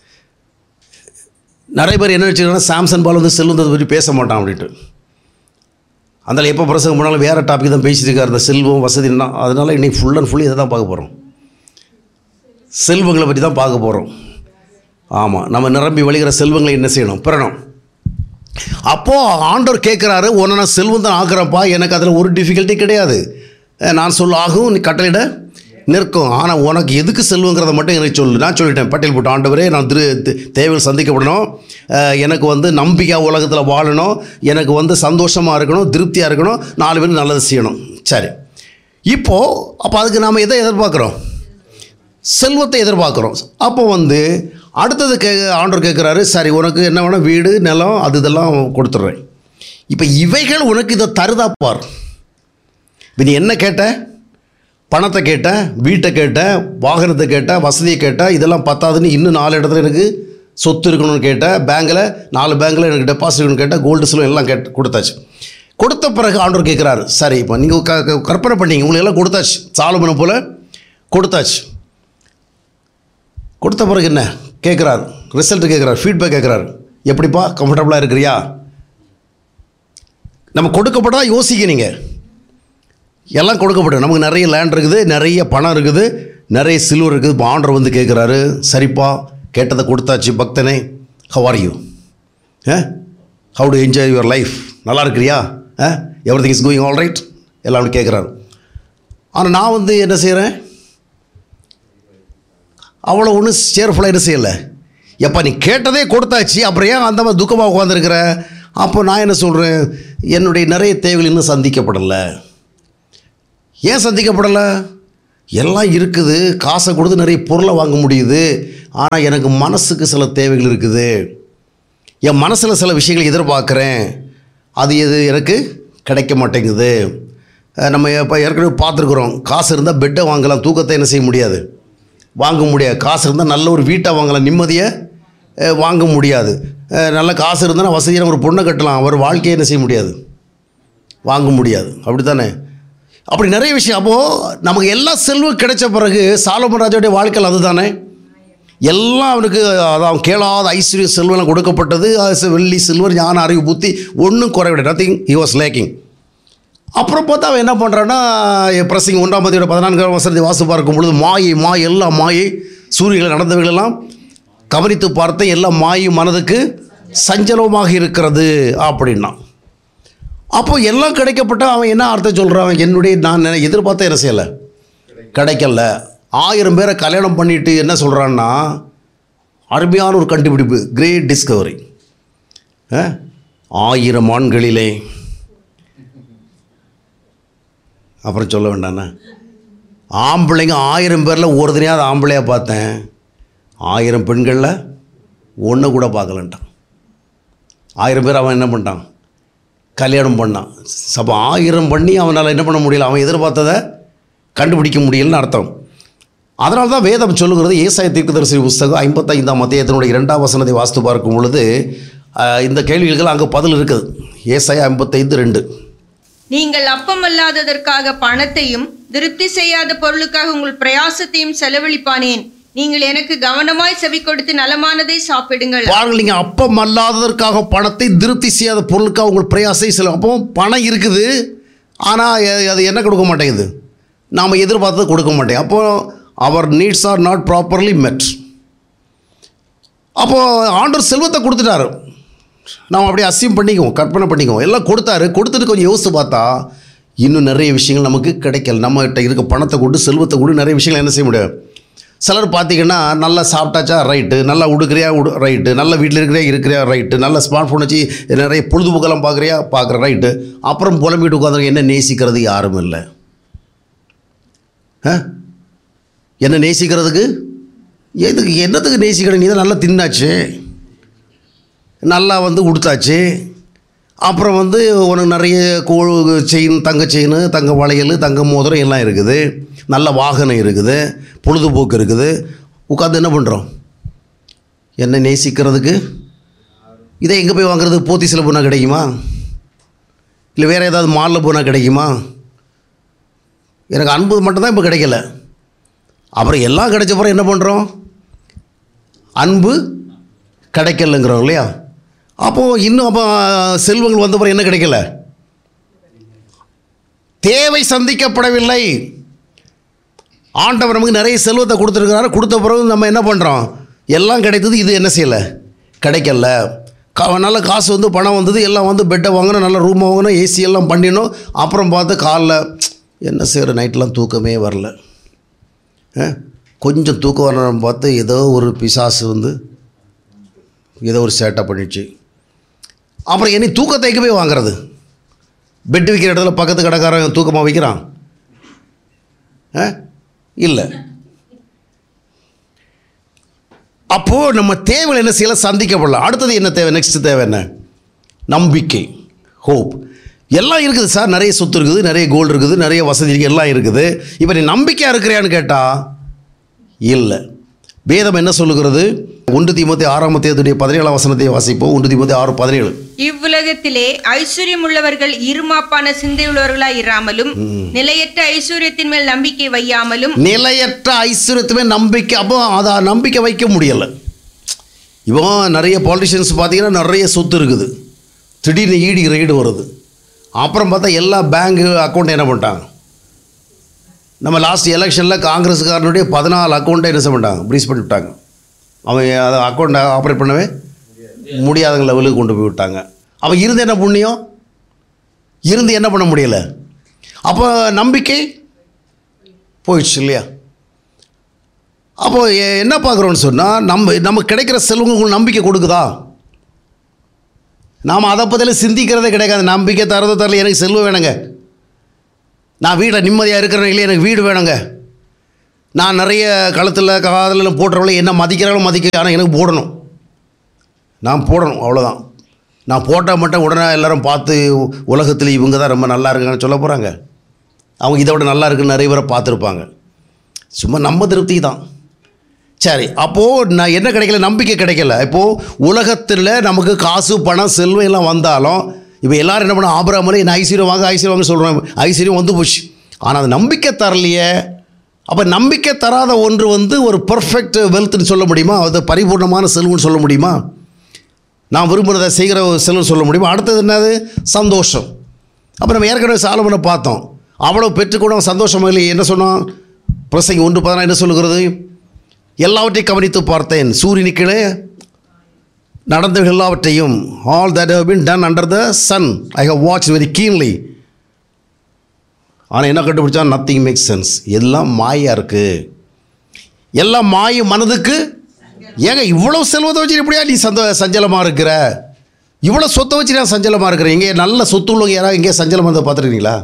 நிறைய பேர் என்ன வச்சுருக்காங்கன்னா சாம்சன் பால் வந்து செல்வத்தை பற்றி பேச மாட்டான் அப்படின்ட்டு அதனால் எப்போ பிரசங்கம் பண்ணாலும் வேறு டாபிக் தான் பேசிட்டு இருக்காரு இந்த செல்வம் வசதினா அதனால் இன்னைக்கு ஃபுல் அண்ட் ஃபுல் இதை தான் பார்க்க போகிறோம் செல்வங்களை பற்றி தான் பார்க்க போகிறோம் ஆமாம் நம்ம நிரம்பி வழிகிற செல்வங்களை என்ன செய்யணும் பெறணும் அப்போது ஆண்டவர் கேட்குறாரு உன்னை நான் செல்வம் தான் ஆக்குறப்பா எனக்கு அதில் ஒரு டிஃபிகல்ட்டி கிடையாது அஹ் நான் சொல்ல ஆகும் நீ கட்டளையிட நிற்கும் ஆனால் உனக்கு எதுக்கு செல்வங்கிறத மட்டும் எனக்கு சொல்லு நான் சொல்லிட்டேன் பட்டியல் போட்டு ஆண்டவரே நான் திரு தே- தேவைகள் சந்திக்கப்படணும் அஹ் எனக்கு வந்து நம்பிக்கை உலகத்தில் வாழணும் எனக்கு வந்து சந்தோஷமாக இருக்கணும் திருப்தியாக இருக்கணும் நாலு பேருக்கு நல்லது செய்யணும் சரி இப்போது அப்போ அதுக்கு நாம் எதை எதிர்பார்க்குறோம் செல்வத்தை எதிர்பார்க்குறோம் அப்போ வந்து அடுத்தது கே ஆண்டவர் கேட்குறாரு சரி உனக்கு என்ன வேணும் வீடு நிலம் அது இதெல்லாம் கொடுத்துட்றேன் இப்போ இவைகள் உனக்கு இதை தருதா பார் இப்போ நீ என்ன கேட்ட பணத்தை கேட்ட வீட்டை கேட்ட வாகனத்தை கேட்ட வசதியை கேட்ட இதெல்லாம் பத்தாதுன்னு இன்னும் நாலு இடத்துல எனக்கு சொத்து இருக்கணும்னு கேட்ட பேங்கில் நாலு பேங்கில் எனக்கு டெபாசிட் இருக்கணும்னு கேட்ட கோல்டு சில்வர் எல்லாம் கேட்டு கொடுத்தாச்சு கொடுத்த பிறகு ஆண்டவர் கேட்குறாரு சரி இப்போ நீங்கள் க க- கற்பனை பண்ணீங்க உங்களுக்கு எல்லாம் கொடுத்தாச்சு சாலமனை போல் கொடுத்தாச்சு கொடுத்த பிறகு என்ன கேட்குறாரு ரிசல்ட் கேட்குறாரு ஃபீட்பேக் கேட்குறாரு எப்படிப்பா கம்ஃபர்டபுளாக இருக்கிறியா நம்ம கொடுக்கப்பட்டா யோசிக்க நீங்கள் எல்லாம் கொடுக்கப்படும் நமக்கு நிறைய லேண்ட் இருக்குது நிறைய பணம் இருக்குது நிறைய சில்வர் இருக்குது இப்போ ஆண்டர் வந்து கேட்குறாரு சரிப்பா கேட்டதை கொடுத்தாச்சு பக்தனே ஹவ் ஆர் யூ ஏ how to enjoy your life நல்லா இருக்கிறியா ஆ everything is going all right எல்லாம் அப்படி கேட்குறாரு ஆனால் நான் வந்து என்ன செய்கிறேன் அவ்வளோ ஒன்றும் சேர்ஃபுல்லாக என்ன செய்யலை எப்போ நீ கேட்டதே கொடுத்தாச்சு அப்புறம் ஏன் அந்த மாதிரி துக்கமாக உட்காந்துருக்கிற அப்போ நான் என்ன சொல்கிறேன் என்னுடைய நிறைய தேவைகள் இன்னும் சந்திக்கப்படலை ஏன் சந்திக்கப்படலை எல்லாம் இருக்குது காசை கொடுத்து நிறைய பொருளை வாங்க முடியுது ஆனால் எனக்கு மனசுக்கு சில தேவைகள் இருக்குது என் மனசில் சில விஷயங்களை எதிர்பார்க்குறேன் அது எது எனக்கு கிடைக்க மாட்டேங்குது அஹ் நம்ம இப்போ ஏற்கனவே பார்த்துருக்குறோம் காசு இருந்தால் பெட்டை வாங்கலாம் தூக்கத்தை என்ன செய்ய முடியாது வாங்க முடியாது காசு இருந்தால் நல்ல ஒரு வீட்டை வாங்கலாம் நிம்மதியை அஹ் வாங்க முடியாது அஹ் நல்ல காசு இருந்தால் வசதியான ஒரு பொண்ணை கட்டலாம் அவர் வாழ்க்கையை என்ன செய்ய முடியாது வாங்க முடியாது அப்படி தானே அப்படி நிறைய விஷயம் அப்போது நமக்கு எல்லா செல்வம் கிடைச்ச பிறகு சாலமன் ராஜாவுடைய வாழ்க்கையில் அதுதானே எல்லாம் அவனுக்கு அதான் கேளாத ஐஸ்வர்ய செல்வம் கொடுக்கப்பட்டது அது வெள்ளி சில்வர் ஞான அறிவு புத்தி ஒன்றும் குறைவிட நத்திங் ஹி வாஸ் லேக்கிங் அப்புறம் பார்த்தா அவன் என்ன பண்ணுறான்னா பிரசிங் ஒன்றாம் பதியோட பதினான்காம் வசனத்தை வாசு பார்க்கும் பொழுது மாயை மாய் எல்லாம் மாயை சூரியர்கள் நடந்தவைகளெல்லாம் கவனித்து பார்த்தேன் எல்லாம் மாயை மனதுக்கு சஞ்சலமாக இருக்கிறது அப்படின்னா அப்போ எல்லாம் கிடைக்கப்பட்ட அவன் என்ன அர்த்தம் சொல்கிறான் என்னுடைய நான் நினை- எதிர்பார்த்த என்ன செய்யலை கிடைக்கல ஆயிரம் பேரை கல்யாணம் பண்ணிட்டு என்ன சொல்கிறான்னா அருமையான ஒரு கண்டுபிடிப்பு கிரேட் டிஸ்கவரி ஆயிரம் ஆண்களிலே அப்புறம் சொல்ல வேண்டாண்ணா ஆம்பளைங்க ஆயிரம் பேரில் ஒரு தனியாவது ஆம்பளையாக பார்த்தேன் ஆயிரம் பெண்களில் ஒன்று கூட பார்க்கலன்ட்டான் ஆயிரம் பேர் அவன் என்ன பண்ணிட்டான் கல்யாணம் பண்ணான் அப்போ ஆயிரம் பண்ணி அவனால் என்ன பண்ண முடியல அவன் எதிர்பார்த்ததை கண்டுபிடிக்க முடியலன்னு அர்த்தம் அதனால தான் வேதம் சொல்லுகிறது ஏசாய தீர்க்கதரிசி புஸ்தகம் ஐம்பத்தைந்தாம் அத்தியாயத்தினுடைய இரண்டாம் வசனத்தை வாஸ்து பார்க்கும் பொழுது அஹ், இந்த கேள்விகளுக்கு அங்கே பதில் இருக்குது ஏசாய ஐம்பத்தைந்து ரெண்டு நீங்கள் அப்பமல்லாததற்காக பணத்தையும் திருப்தி செய்யாத பொருளுக்காக உங்கள் பிரயாசத்தையும் செலவழிப்பானேன் நீங்கள் எனக்கு கவனமாய் செவி கொடுத்து நலமானதை சாப்பிடுங்கள் பாருங்கள் நீங்கள் அப்பம் அல்லாததற்காக பணத்தை திருப்தி செய்யாத பொருளுக்காக உங்கள் பிரயாசை சில அப்போ பணம் இருக்குது ஆனால் அது என்ன கொடுக்க மாட்டேங்குது நாம் எதிர்பார்த்தது கொடுக்க மாட்டேன் அப்போது அவர் needs are not properly met அப்போது ஆண்டவர் செல்வத்தை கொடுத்துட்டாரு நாம் அப்படியே அசியம் பண்ணிக்குவோம் கற்பனை பண்ணிக்குவோம் எல்லாம் கொடுத்தாரு கொடுத்துட்டு கொஞ்சம் யோசித்து பார்த்தா இன்னும் நிறைய விஷயங்கள் நமக்கு கிடைக்கல நம்மகிட்ட இருக்க பணத்தை கொண்டு செல்வத்தை கொண்டு நிறைய விஷயங்கள் என்ன செய்ய முடியும் சிலர் பார்த்தீங்கன்னா நல்லா சாப்பிட்டாச்சா ரைட்டு நல்லா உடுக்கிறியா உடு ரைட்டு நல்ல வீட்டில் இருக்கிறியா இருக்கிறியா ரைட்டு நல்ல ஸ்மார்ட் ஃபோன் வச்சு நிறைய பொழுதுபோக்கெல்லாம் பார்க்குறியா பார்க்குற ரைட்டு அப்புறம் புலம்பிட்டு உட்காந்து என்ன நேசிக்கிறது யாரும் இல்லை ஆ என்ன நேசிக்கிறதுக்கு எதுக்கு என்னத்துக்கு நேசிக்கணும் நீ தான் நல்லா தின்னாச்சு நல்லா வந்து உடுத்தாச்சு அப்புறம் வந்து உனக்கு நிறைய கோ செயின் தங்க செயின் தங்க வளையல் தங்க மோதிரம் எல்லாம் இருக்குது நல்ல வாகனம் இருக்குது பொழுதுபோக்கு இருக்குது உட்காந்து என்ன பண்ணுறோம் என்ன நேசிக்கிறதுக்கு இதை எங்கே போய் வாங்குறது போத்தீஸில் போனால் கிடைக்குமா இல்லை வேறு ஏதாவது மாலில் போனால் கிடைக்குமா எனக்கு அன்பு மட்டும்தான் இப்போ கிடைக்கல அப்புறம் எல்லாம் கிடைச்ச அப்புறம் என்ன பண்ணுறோம் அன்பு கிடைக்கலங்கிறோம் இல்லையா அப்போது இன்னும் அப்போ செல்வங்கள் வந்த அப்புறம் என்ன கிடைக்கல தேவை சந்திக்கப்படவில்லை ஆண்டவர் நமக்கு நிறைய செல்வத்தை கொடுத்துருக்கிறாரு கொடுத்த பிறகு நம்ம என்ன பண்ணுறோம் எல்லாம் கிடைத்தது இது என்ன செய்யலை கிடைக்கல கா நல்ல காசு வந்து பணம் வந்தது எல்லாம் வந்து பெட்டை வாங்கணும் நல்ல ரூம் வாங்கணும் ஏசி எல்லாம் பண்ணினோம் அப்புறம் பார்த்து காலைல என்ன செய்கிற நைட்லாம் தூக்கமே வரல ஆ? கொஞ்சம் தூக்கம் வரணும் பார்த்து ஏதோ ஒரு பிசாசு வந்து ஏதோ ஒரு சேட்டை பண்ணிடுச்சு அப்புறம் இனி தூக்கத்தை எங்கே போய் வாங்குறது பெட் விற்கிற இடத்துல பக்கத்து கடைக்காரன் தூக்கமாக வைக்கிறான் ஆ இல்லை அப்போது நம்ம தேவைகள் என்ன செய்யலாம் சந்திக்கப்படலாம் அடுத்தது என்ன தேவை நெக்ஸ்ட் தேவை என்ன நம்பிக்கை ஹோப் எல்லாம் இருக்குது சார் நிறைய சொத்து இருக்குது நிறைய கோல்டு இருக்குது நிறைய வசதி இருக்குது எல்லாம் இருக்குது இப்போ நீ நம்பிக்கையாக இருக்கிறியான்னு கேட்டால் இல்லை வேதம் என்ன சொல்லுகிறது ஒன்று தீமத்தி ஆறாம் தேதியுடைய பதினேழாம் வசனத்தை வாசிப்போம் ஒன்று தீமத்தி ஆறு பதினேழு இவ்வுலகத்திலே ஐஸ்வர்யம் உள்ளவர்கள் இருமாப்பான சிந்தை உள்ளவர்களாய் இராமலும் நிலையற்ற ஐஸ்வர்யத்தின் மேல் நம்பிக்கை வையாமலும் நிலையற்ற ஐஸ்வர்யத்துமே நம்பிக்கை அப்போ அதை நம்பிக்கை வைக்க முடியலை இவன் நிறைய பாலிட்டிஷியன்ஸ் பார்த்தீங்கன்னா நிறைய சொத்து இருக்குது திடீர்னு ஈடி ரைடு வருது அப்புறம் பார்த்தா எல்லா பேங்கு அக்கௌண்ட் என்ன பண்ணிட்டாங்க நம்ம லாஸ்ட் எலெக்ஷனில் காங்கிரஸ்காரனுடைய பதினாலு அக்கௌண்ட்டை என்ன செய்ய பண்ணிட்டாங்க ப்ரீஸ் பண்ணி விட்டாங்க அவன் அதை அக்கௌண்ட்டை ஆப்ரேட் பண்ணவே முடியாதங்க லெவலுக்கு கொண்டு போய் விட்டாங்க அவன் இருந்து என்ன புண்ணியம் இருந்து என்ன பண்ண முடியலை அப்போ நம்பிக்கை போயிடுச்சு இல்லையா அப்போ எ- என்ன பார்க்குறோன்னு சொன்னால் நம்ம நமக்கு கிடைக்கிற செல்வங்கள் உங்களுக்கு நம்பிக்கை கொடுக்குதா நாம் அதை பற்றியில் சிந்திக்கிறதே கிடைக்காது நம்பிக்கை தரதோ தரல எனக்கு செல்வம் வேணுங்க நான் வீட்டில் நிம்மதியாக இருக்கிறேன் இல்லையா எனக்கு வீடு வேணுங்க நான் நிறைய களத்தில் காதலில் போட்டுறவங்கள என்ன மதிக்கிறாலும் மதிக்க ஆனால் எனக்கு போடணும் நான் போடணும் அவ்வளோதான் நான் போட்டால் மட்டும் உடனே எல்லாரும் பார்த்து உலகத்தில் இவங்க தான் ரொம்ப நல்லா இருக்காங்கன்னு சொல்ல போகிறாங்க அவங்க இதை விட நல்லா இருக்குன்னு நிறைய பேரை பார்த்துருப்பாங்க சும்மா நம்ம திருப்தி தான் சரி அப்போது நான் என்ன கிடைக்கல நம்பிக்கை கிடைக்கல இப்போது உலகத்தில் நமக்கு காசு பணம் செல்வம் எல்லாம் வந்தாலும் இப்போ எல்லாரும் என்ன பண்ண ஆபராமலே என்ன ஐஸ்வர்யம் வாங்க ஐஸ்வர்யம் வாங்க சொல்கிறோம் ஐஸ்வர்யம் வந்து போச்சு ஆனால் அது நம்பிக்கை தரலையே அப்போ நம்பிக்கை தராத ஒன்று வந்து ஒரு பர்ஃபெக்ட் வெல்த்னு சொல்ல முடியுமா அது பரிபூர்ணமான செல்வம்னு சொல்ல முடியுமா நான் விரும்புகிறத செய்கிற ஒரு செல்வம் சொல்ல முடியுமா அடுத்தது என்னது சந்தோஷம் அப்போ நம்ம ஏற்கனவே சாலமனை பார்த்தோம் அவ்வளோ பெற்றுக்கூட அவன் சந்தோஷமாக இல்லை என்ன சொன்னான் பிரசங்கி ஒன்று பதினா என்ன சொல்லுகிறது எல்லாவற்றையும் கவனித்து பார்த்தேன் சூரியனுக்கிலே நடந்த எல்லாவற்றையும் all that have been done under the sun I have watch very keenly ஆனால் என்ன கண்டுபிடிச்சா நத்திங் மேக் சென்ஸ் எல்லாம் மாயா இருக்குது எல்லாம் மாய மனதுக்கு ஏங்க இவ்வளோ செல்வத்தை வச்சு எப்படியா நீ சந்தோ சஞ்சலமாக இருக்கிற இவ்வளோ சொத்தை வச்சு நான் சஞ்சலமாக இருக்கிறேன் இங்கே நல்ல சொத்து உள்ளவங்க யாராவது எங்கேயா சஞ்சலமாக இருந்தால் பார்த்துருக்கீங்களா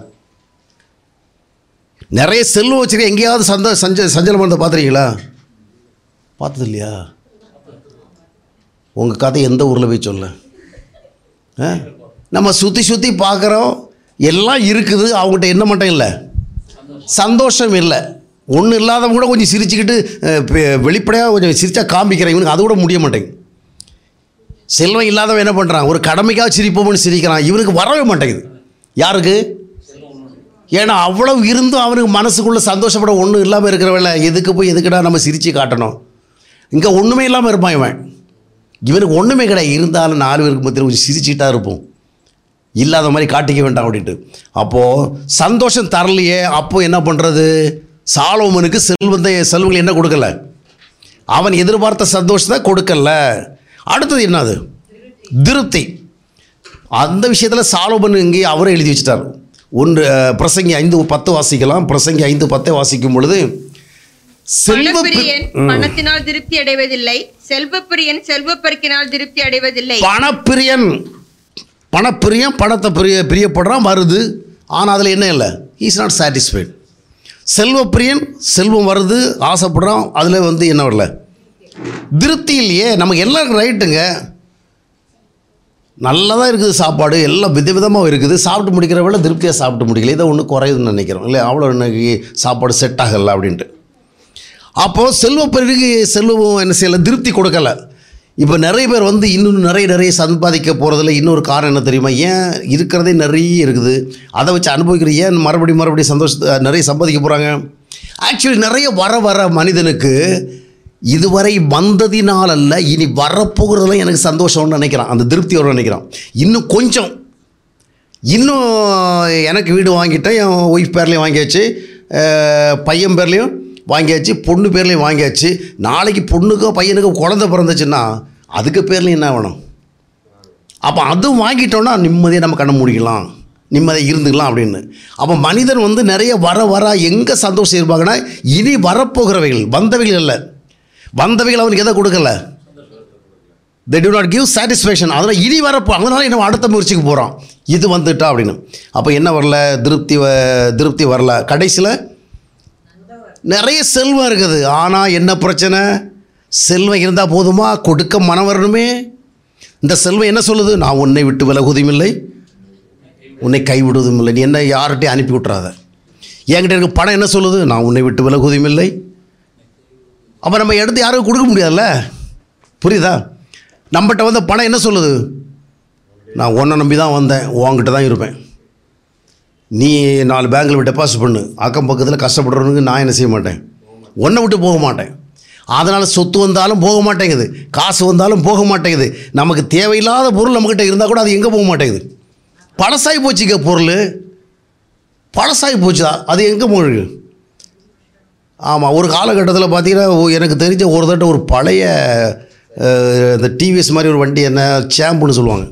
நிறைய செல்வம் வச்சுருக்க எங்கேயாவது சந்த சஞ்ச சஞ்சலமாக இருந்தால் பார்த்துருக்கீங்களா பார்த்தது இல்லையா உங்கள் கதை எந்த ஊரில் போய் சொல்ல ஆ? நம்ம சுற்றி சுற்றி பார்க்குறோம் எல்லாம் இருக்குது அவங்ககிட்ட என்ன மட்டும் இல்லை சந்தோஷம் இல்லை ஒன்றும் இல்லாதவங்க கூட கொஞ்சம் சிரிச்சுக்கிட்டு வெளிப்படையாக கொஞ்சம் சிரிச்சா காமிக்கிறேன் இவனுக்கு அது கூட முடிய மாட்டேங்குது செல்வம் இல்லாதவன் என்ன பண்ணுறான் ஒரு கடமைக்காக சிரிப்போம்னு சிரிக்கிறான் இவனுக்கு வரவே மாட்டேங்குது யாருக்கு ஏன்னா அவ்வளவு இருந்தும் அவனுக்கு மனசுக்குள்ளே சந்தோஷப்பட ஒன்றும் இல்லாமல் இருக்கிறவன்ல எதுக்கு போய் எதுக்குடா நம்ம சிரித்து காட்டணும் இங்கே ஒன்றுமே இல்லாமல் இருப்பான் இவன் இவனுக்கு ஒன்றுமே கிடையாது இருந்தாலும் நாலு பேருக்கு மத்தியில் கொஞ்சம் சிரிச்சுக்கிட்டா இருப்போம் இல்லாத மாதிரி காட்டிக்க வேண்டாம் அப்படின்ட்டு அப்போது சந்தோஷம் தரலையே அப்போ என்ன பண்ணுறது சாலோமனுக்கு செல்வத்தை செல்வங்கள் என்ன கொடுக்கல அவன் எதிர்பார்த்த சந்தோஷத்தை கொடுக்கல அடுத்தது என்னது திருப்தி அந்த விஷயத்தில் சாலோமன் இங்கே அவரே எழுதி வச்சிட்டார் ஒன்று அஹ், பிரசங்கி ஐந்து பத்து வாசிக்கலாம் பிரசங்கி ஐந்து பத்தை வாசிக்கும் பொழுது செல்வ பணப்பிரியன் பணத்தினால் திருப்தி அடைவதில்லை செல்வப்பிரியன் செல்வப்பெருக்கினால் திருப்தி அடைவதில்லை பணப்பிரியன் பணப்பிரியன் பணத்தை பிரிய பிரியப்படுறான் வருது ஆனால் அதில் என்ன இல்லை இஸ் நாட் சாட்டிஸ்ஃபைட் செல்வப்பிரியன் செல்வம் வருது ஆசைப்படுறான் அதில் வந்து என்ன வரல திருப்தி இல்லையே நமக்கு எல்லாம் ரைட்டுங்க நல்லா தான் இருக்குது சாப்பாடு எல்லாம் விதவிதமாக இருக்குது சாப்பிட்டு முடிக்கிற வேலை திருப்தியாக சாப்பிட்டு முடிக்கல இதை ஒன்று குறையுதுன்னு நினைக்கிறோம் இல்லை அவ்வளோ இன்னைக்கு சாப்பாடு செட் ஆகலை அப்படின்ட்டு அப்போது செல்வ பிறகு செல்வம் என்ன செய்யலை திருப்தி கொடுக்கல இப்போ நிறைய பேர் வந்து இன்னும் நிறைய நிறைய சம்பாதிக்க போகிறதுல இன்னொரு காரணம் என்ன தெரியுமா ஏன் இருக்கிறதே நிறைய இருக்குது அதை வச்சு அனுபவிக்கிற ஏன் மறுபடியும் மறுபடியும் சந்தோஷத்தை நிறைய சம்பாதிக்க போகிறாங்க ஆக்சுவலி நிறைய வர வர மனிதனுக்கு இதுவரை வந்ததினால் அல்ல இனி வரப்போகிறதெல்லாம் எனக்கு சந்தோஷம்னு நினைக்கிறான் அந்த திருப்தியோடு நினைக்கிறான் இன்னும் கொஞ்சம் இன்னும் எனக்கு வீடு வாங்கிட்டேன் என் ஒய்ஃப் பேர்லேயும் வாங்கியாச்சு அஹ், பையன் பேர்லேயும் வாங்கியாச்சு பொண்ணு பேர்லேயும் வாங்கியாச்சு நாளைக்கு பொண்ணுக்கோ பையனுக்கோ குழந்தை பிறந்துச்சுன்னா அதுக்கு பேர்லையும் என்ன வேணும் அப்போ அதுவும் வாங்கிட்டோன்னா நிம்மதியாக நம்ம கண்ணை மூடிக்கலாம் நிம்மதியாக இருந்துக்கலாம் அப்படின்னு அப்போ மனிதன் வந்து நிறைய வர வர எங்கே சந்தோஷம் இருப்பாங்கன்னா இனி வரப்போகிறவைகள் வந்தவைகள் இல்லை வந்தவைகள் அவனுக்கு எதை கொடுக்கல they do not give satisfaction அதனால் இனி வரப்போ அதனால என்ன அடுத்த முயற்சிக்கு போகிறோம் இது வந்துட்டா அப்படின்னு அப்போ என்ன வரல திருப்தி வ- திருப்தி வரல கடைசியில் நிறைய செல்வம் இருக்குது ஆனால் என்ன பிரச்சனை செல்வம் இருந்தால் போதுமா கொடுக்க மனம் வரணுமே இந்த செல்வம் என்ன சொல்லுது நான் உன்னை விட்டு விலகுவதும் இல்லை உன்னை கைவிடுவதும் இல்லை நீ என்ன யார்கிட்டையும் அனுப்பி விட்றாத என்கிட்ட இருக்க பணம் என்ன சொல்லுது நான் உன்னை விட்டு விலகுவதும் இல்லை அப்போ நம்ம எடுத்து யாருக்கும் கொடுக்க முடியாதுல்ல புரியுதா நம்மகிட்ட வந்த பணம் என்ன சொல்லுது நான் உன்னை நம்பி தான் வந்தேன் உன்கிட்ட தான் இருப்பேன் நீ நாலு பேங்க்கில் டெபாசிட் பண்ணு அக்கம் பக்கத்தில் கஷ்டப்படுறவனுக்கு நான் என்ன செய்ய மாட்டேன் உன்னை விட்டு போக மாட்டேன் அதனால் சொத்து வந்தாலும் போக மாட்டேங்குது காசு வந்தாலும் போக மாட்டேங்குது நமக்கு தேவையில்லாத பொருள் நம்மக்கிட்ட இருந்தால் கூட அது எங்கே போக மாட்டேங்குது பழசாகி போச்சுக்க பொருள் பழசாகி போச்சு அது எங்கே போகுது ஆமாம் ஒரு காலகட்டத்தில் பார்த்தீங்கன்னா ஒ- எனக்கு தெரிஞ்ச ஒரு தட்ட ஒரு பழைய அஹ், இந்த டிவிஎஸ் மாதிரி ஒரு வண்டி என்ன சேம்புன்னு சொல்லுவாங்க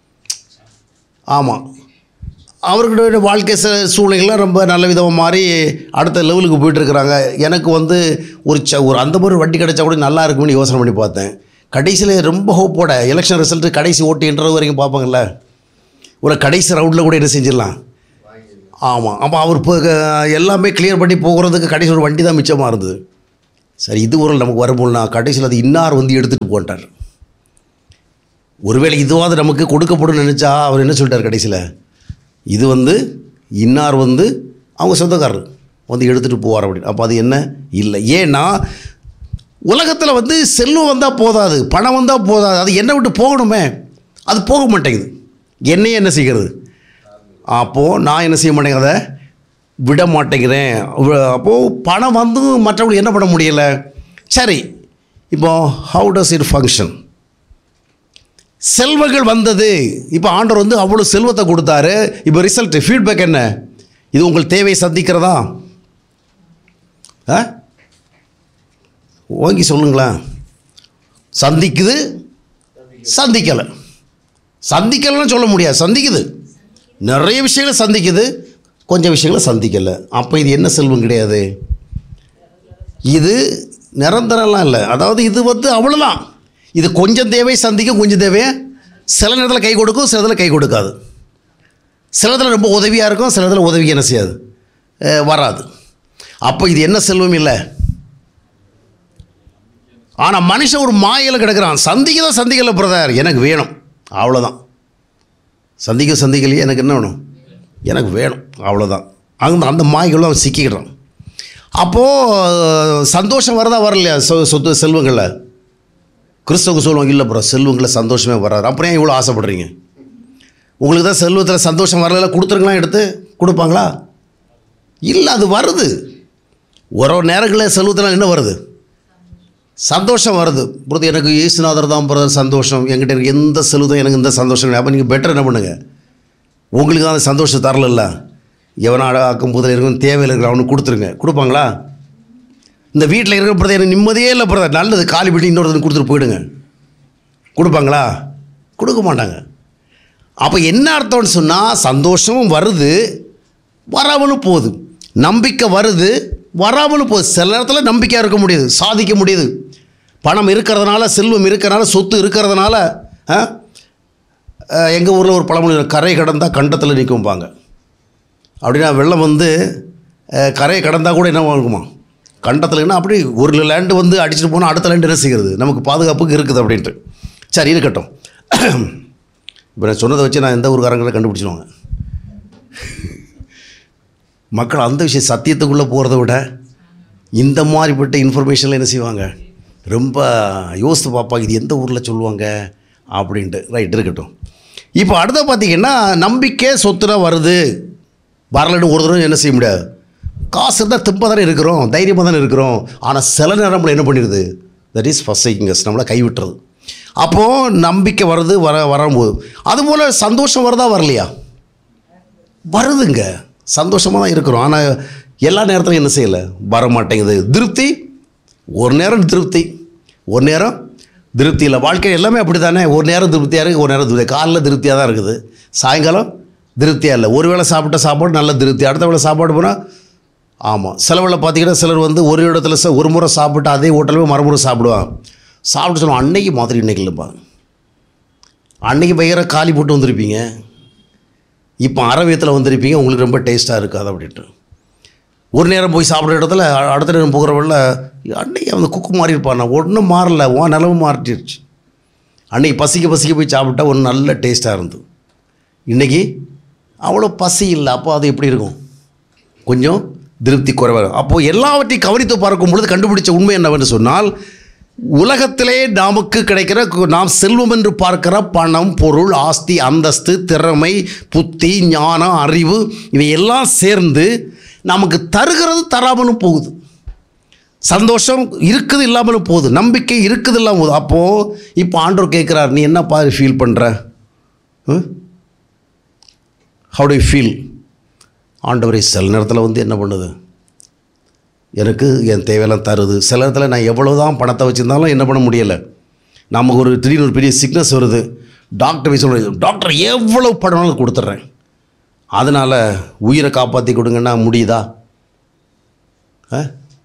ஆமாம் அவர்களுடைய வாழ்க்கை ச சூழ்நிலைகள்லாம் ரொம்ப நல்ல விதமாக மாறி அடுத்த லெவலுக்கு போயிட்டுருக்குறாங்க எனக்கு வந்து ஒரு ச ஒரு அந்த மாதிரி ஒரு வண்டி கிடைச்சா கூட நல்லா இருக்கும்னு யோசனை பண்ணி பார்த்தேன் கடைசியில் ரொம்ப ஹோப்போட எலெக்ஷன் ரிசல்ட்டு கடைசி ஓட்டு இன்டர்வியூ வரைக்கும் பார்ப்பாங்கல்ல ஒரு கடைசி ரவுண்டில் கூட என்ன செஞ்சிடலாம் ஆமாம் அப்போ அவர் இப்போ க- எல்லாமே கிளியர் பண்ணி போகிறதுக்கு கடைசி ஒரு வண்டி தான் மிச்சமாக இருந்தது சரி இது ஒரு நமக்கு வரும்போதுனா கடைசியில் அது இன்னார் வந்து எடுத்துகிட்டு போட்டார் ஒருவேளை இதுவாவது நமக்கு கொடுக்கப்படும் நினச்சா அவர் என்ன சொல்லிட்டார் கடைசியில் இது வந்து இன்னார் வந்து அவங்க சொந்தக்காரர் வந்து எடுத்துகிட்டு போவார் அப்படின்னு அப்போ அது என்ன இல்லை ஏன்னா உலகத்தில் வந்து செல்வம் வந்தால் போதாது பணம் வந்தால் போதாது அது என்னை விட்டு போகணுமே அது போக மாட்டேங்குது என்னையே என்ன செய்கிறது அப்போது நான் என்ன செய்ய மாட்டேங்க அதை விட மாட்டேங்கிறேன் வ- அப்போது பணம் வந்து மற்றவங்களுக்கு என்ன பண்ண முடியலை சரி இப்போ ஹவு டஸ் இட் ஃபங்க்ஷன் செல்வங்கள் வந்தது இப்போ ஆண்டவர் வந்து அவ்வளோ செல்வத்தை கொடுத்தாரு இப்போ ரிசல்ட் ஃபீட்பேக் என்ன இது உங்கள் தேவையை சந்திக்கிறதா ஆ ஓங்கி சொல்லுங்களேன் சந்திக்குது சந்திக்கலை சந்திக்கலைன்னு சொல்ல முடியாது சந்திக்குது நிறைய விஷயங்களை சந்திக்குது கொஞ்சம் விஷயங்களை சந்திக்கலை அப்போ இது என்ன செல்வம் கிடையாது இது நிரந்தரம்லாம் இல்லை அதாவது இது வந்து அவ்வளோதான் இது கொஞ்சம் தேவை சந்திக்கும் கொஞ்சம் தேவையை சில நேரத்தில் கை கொடுக்கும் சில நேரத்தில் கை கொடுக்காது சில நேரத்தில் ரொம்ப உதவியாக இருக்கும் சில நேரத்தில் உதவி என்ன செய்யாது அஹ் வராது அப்போ இது என்ன செல்வம் இல்லை ஆனால் மனுஷன் ஒரு மாயையில் கிடக்கிறான் சந்திக்க தான் சந்திக்கல பிரதர் எனக்கு வேணும் அவ்வளோதான் சந்திக்க சந்திக்கலையே எனக்கு என்ன வேணும் எனக்கு வேணும் அவ்வளோதான் அந்த அந்த மாய்களும் அவன் சிக்கிக்கிறான் அப்போது சந்தோஷம் வரதா வரலையா சொ சொத்து செல்வங்களில் கிறிஸ்தவங்க சொல்லுவாங்க இல்லை ப்ரோ செல்வங்களில் சந்தோஷமே வராது அப்புறம் ஏன் இவ்வளோ ஆசைப்படுறீங்க உங்களுக்கு தான் செல்வத்தில் சந்தோஷம் வரல கொடுத்துருங்களா எடுத்து கொடுப்பாங்களா இல்லை அது வருது ஒரு ஒரு நேரங்களில் செல்வத்தில் என்ன வருது சந்தோஷம் வருது பிரதர் எனக்கு இயேசுநாதர் தான் பிரதர் சந்தோஷம் என்கிட்ட இருக்க எந்த செல்வதும் எனக்கு இந்த சந்தோஷம் கிடையாது அப்போ நீங்கள் பெட்டர் என்ன பண்ணுங்க உங்களுக்கு தான் அந்த சந்தோஷம் தரல எவனா ஆக்கும் புதில் இருக்கும் தேவையில் இருக்கிற அவனுக்கு கொடுத்துருங்க கொடுப்பாங்களா இந்த வீட்டில் இருக்கிற பிரதர் எனக்கு நிம்மதியே இல்லை பிரதர் நல்லது காலி பிடி இன்னொருத்தனுக்கு கொடுத்துட்டு போயிடுங்க கொடுப்பாங்களா கொடுக்க மாட்டாங்க அப்போ என்ன அர்த்தம்னு சொன்னால் சந்தோஷமும் வருது வராமலும் போகுது நம்பிக்கை வருது வராமலும் போகுது சில நேரத்தில் நம்பிக்கையாக இருக்க முடியுது சாதிக்க முடியுது பணம் இருக்கிறதுனால செல்வம் இருக்கிறதுனால சொத்து இருக்கிறதுனால எங்கள் ஊரில் ஒரு பழமொழி இருக்கு, கரை கடந்தால் கண்டத்தில் நிற்கும்பாங்க அப்படின்னா வெள்ளம் வந்து அஹ், கரையை கடந்தால் கூட என்ன இருக்குமா கண்டத்தில் என்ன அப்படி ஒரு லேண்டு வந்து அடிச்சுட்டு போனால் அடுத்த லேண்டு என்ன செய்கிறது நமக்கு பாதுகாப்புக்கு இருக்குது அப்படின்ட்டு சரி இருக்கட்டும் இப்போ நான் சொன்னதை வச்சு நான் எந்த ஊருக்காரங்களை கண்டுபிடிச்சிடுவாங்க மக்கள் அந்த விஷயம் சத்தியத்துக்குள்ளே போகிறத விட இந்த மாதிரிப்பட்ட இன்ஃபர்மேஷனில் என்ன செய்வாங்க ரொம்ப யோசித்து பார்ப்பாங்க இது எந்த ஊரில் சொல்லுவாங்க அப்படின்ட்டு ரைட் இருக்கட்டும் இப்போ அடுத்த பார்த்தீங்கன்னா நம்பிக்கை சொத்துனா வருது வரலன்னு ஒரு தடவை என்ன செய்ய முடியாது காசு இருந்தால் திம்ப தானே இருக்கிறோம் தைரியமாக தானே இருக்கிறோம் ஆனால் சில நேரம் நம்மளை என்ன பண்ணிடுது தட் இஸ் ஃபஸ்ட் நம்மளை கைவிட்டுறது அப்போது நம்பிக்கை வருது வர வரும்போது அதுபோல் சந்தோஷம் வருதா வரலையா வருதுங்க சந்தோஷமாக தான் இருக்கிறோம் ஆனால் எல்லா நேரத்திலும் என்ன செய்யலை வர மாட்டேங்குது திருப்தி ஒரு நேரம் திருப்தி ஒரு நேரம் திருப்தி இல்லை வாழ்க்கை எல்லாமே அப்படி தானே ஒரு நேரம் திருப்தியாக இருக்குது ஒரு நேரம் திருப்தி காலைல திருப்தியாக தான் இருக்குது சாயங்காலம் திருப்தியாக இல்லை ஒரு வேளை சாப்பிட்ட சாப்பாடு நல்ல திருப்தி அடுத்த வேளை சாப்பாடு போனால் ஆமாம் சில வேளை பார்த்தீங்கன்னா சிலர் வந்து ஒரு இடத்துல ச- ஒரு முறை சாப்பிட்டு அதே ஹோட்டலில் போய் மறுமுறை சாப்பிடுவான் சாப்பிட்டு சொல்லுவான் அன்னைக்கு மாதிரி இன்னைக்கு இல்லைப்பா அன்னைக்கு பயங்கர காலி போட்டு வந்திருப்பீங்க இப்போ அரவியத்தில் வந்திருப்பீங்க உங்களுக்கு ரொம்ப டேஸ்ட்டாக இருக்காது அப்படின்ட்டு ஒரு நேரம் போய் சாப்பிட்ற இடத்துல அ- அடுத்த நேரம் போகிறவள்ள அன்னைக்கு அந்த குக்கு மாறி இருப்பான் ஒன்றும் மாறல உன் நிலவு மாறிடுச்சு அன்னைக்கு பசிக்க பசிக்க போய் சாப்பிட்டா ஒரு நல்ல டேஸ்ட்டாக இருந்தது இன்றைக்கி அவ்வளோ பசி இல்லை அப்போ அது எப்படி இருக்கும் கொஞ்சம் திருப்தி குறைவாக அப்போது எல்லாவற்றையும் கவனித்து பார்க்கும் பொழுது கண்டுபிடிச்ச உண்மை என்னவென்று சொன்னால் உலகத்திலே நமக்கு கிடைக்கிற கு- நாம் செல்வம் என்று பார்க்கிற பணம் பொருள் ஆஸ்தி அந்தஸ்து திறமை புத்தி ஞானம் அறிவு இவை எல்லாம் சேர்ந்து நமக்கு தருகிறது தராமலும் போகுது சந்தோஷம் இருக்குது இல்லாமலும் போகுது நம்பிக்கை இருக்குது இல்லாமல் போகுது அப்போது இப்போ ஆண்டவர் கேட்குறார் நீ என்னப்பா ஃபீல் பண்ணுற ஹவு டு ஃபீல் ஆண்டவரை சில நேரத்தில் வந்து என்ன பண்ணுது எனக்கு என் தேவையெல்லாம் தருது சில நேரத்தில் நான் எவ்வளோ தான் பணத்தை வச்சுருந்தாலும் என்ன பண்ண முடியலை நமக்கு ஒரு திடீர்னு ஒரு பெரிய சிக்னஸ் வருது டாக்டர் போய் சொல்கிறது டாக்டர் எவ்வளோ பணம்னாலும் கொடுத்துட்றேன் அதனால் உயிரை காப்பாற்றி கொடுங்கன்னா முடியுதா ஆ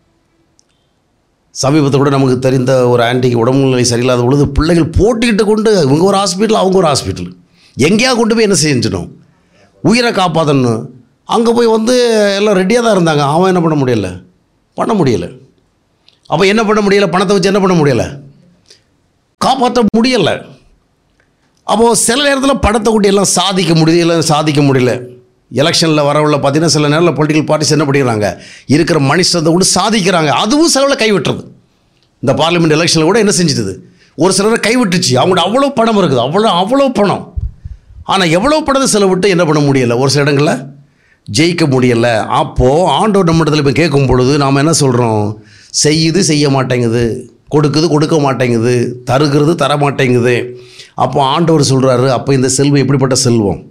சமீபத்தில் கூட நமக்கு தெரிந்த ஒரு ஆன்ட்டிக்கு உடம்புநிலை சரியில்லாத பொழுது பிள்ளைகள் போட்டிக்கிட்டு கொண்டு இவங்க ஒரு ஹாஸ்பிட்டல் அவங்க ஒரு ஹாஸ்பிட்டல் எங்கேயா கொண்டு போய் என்ன செஞ்சிடணும் உயிரை காப்பாற்றணும் அங்கே போய் வந்து எல்லாம் ரெடியாக தான் இருந்தாங்க அவன் என்ன பண்ண முடியல பண்ண முடியலை அப்போ என்ன பண்ண முடியலை பணத்தை வச்சு என்ன பண்ண முடியலை காப்பாற்ற முடியலை அப்போது சில நேரத்தில் பணத்தை கூட்டி எல்லாம் சாதிக்க முடியுது எல்லாம் சாதிக்க முடியல எலெக்ஷனில் வரவுள்ள பார்த்தீங்கன்னா சில நேரத்தில் பொலிட்டிக்கல் பார்ட்டிஸ் என்ன பண்ணிக்கிறாங்க இருக்கிற மனுஷத்தை கூட சாதிக்கிறாங்க அதுவும் சிலவில் கைவிட்டுறது இந்த பார்லிமெண்ட் எலெக்ஷனில் கூட என்ன செஞ்சுது ஒரு சிலரை கைவிட்டுச்சு அவங்கள்ட்ட அவ்வளோ பணம் இருக்குது அவ்வளோ அவ்வளோ பணம் ஆனால் எவ்வளோ பணத்தை செலவிட்டு என்ன பண்ண முடியலை ஒரு சில இடங்களில் ஜெயிக்க முடியலை அப்போது ஆண்டவர் நம்மிடத்தில் போய் கேட்கும் பொழுது நாம் என்ன சொல்கிறோம் செய்யுது செய்ய மாட்டேங்குது கொடுக்குது கொடுக்க மாட்டேங்குது தருகிறது தர மாட்டேங்குது அப்போ ஆண்டவர் சொல்கிறாரு அப்போ இந்த செல்வம் எப்படிப்பட்ட செல்வம்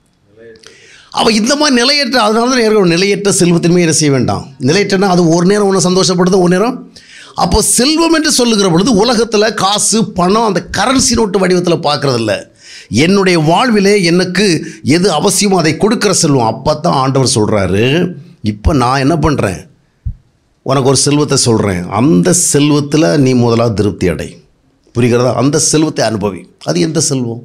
அப்போ இந்த மாதிரி நிலையற்ற அதனால தான் நேரம் நிலையற்ற செல்வத்தின்மை என்ன செய்ய வேண்டாம் நிலையற்றனா அது ஒரு நேரம் ஒன்று சந்தோஷப்படுது ஒரு நேரம் அப்போ செல்வம் என்று சொல்லுகிற பொழுது உலகத்தில் காசு பணம் அந்த கரன்சி நோட்டு வடிவத்தில் பார்க்கறதில்ல என்னுடைய வாழ்விலே எனக்கு எது அவசியமோ அதை கொடுக்குற செல்வம் அப்போ தான் ஆண்டவர் சொல்கிறாரு இப்போ நான் என்ன பண்ணுறேன் உனக்கு ஒரு செல்வத்தை சொல்கிறேன் அந்த செல்வத்தில் நீ முதலாக திருப்தி அடை புரிகிறதா அந்த செல்வத்தை அனுபவி அது எந்த செல்வம்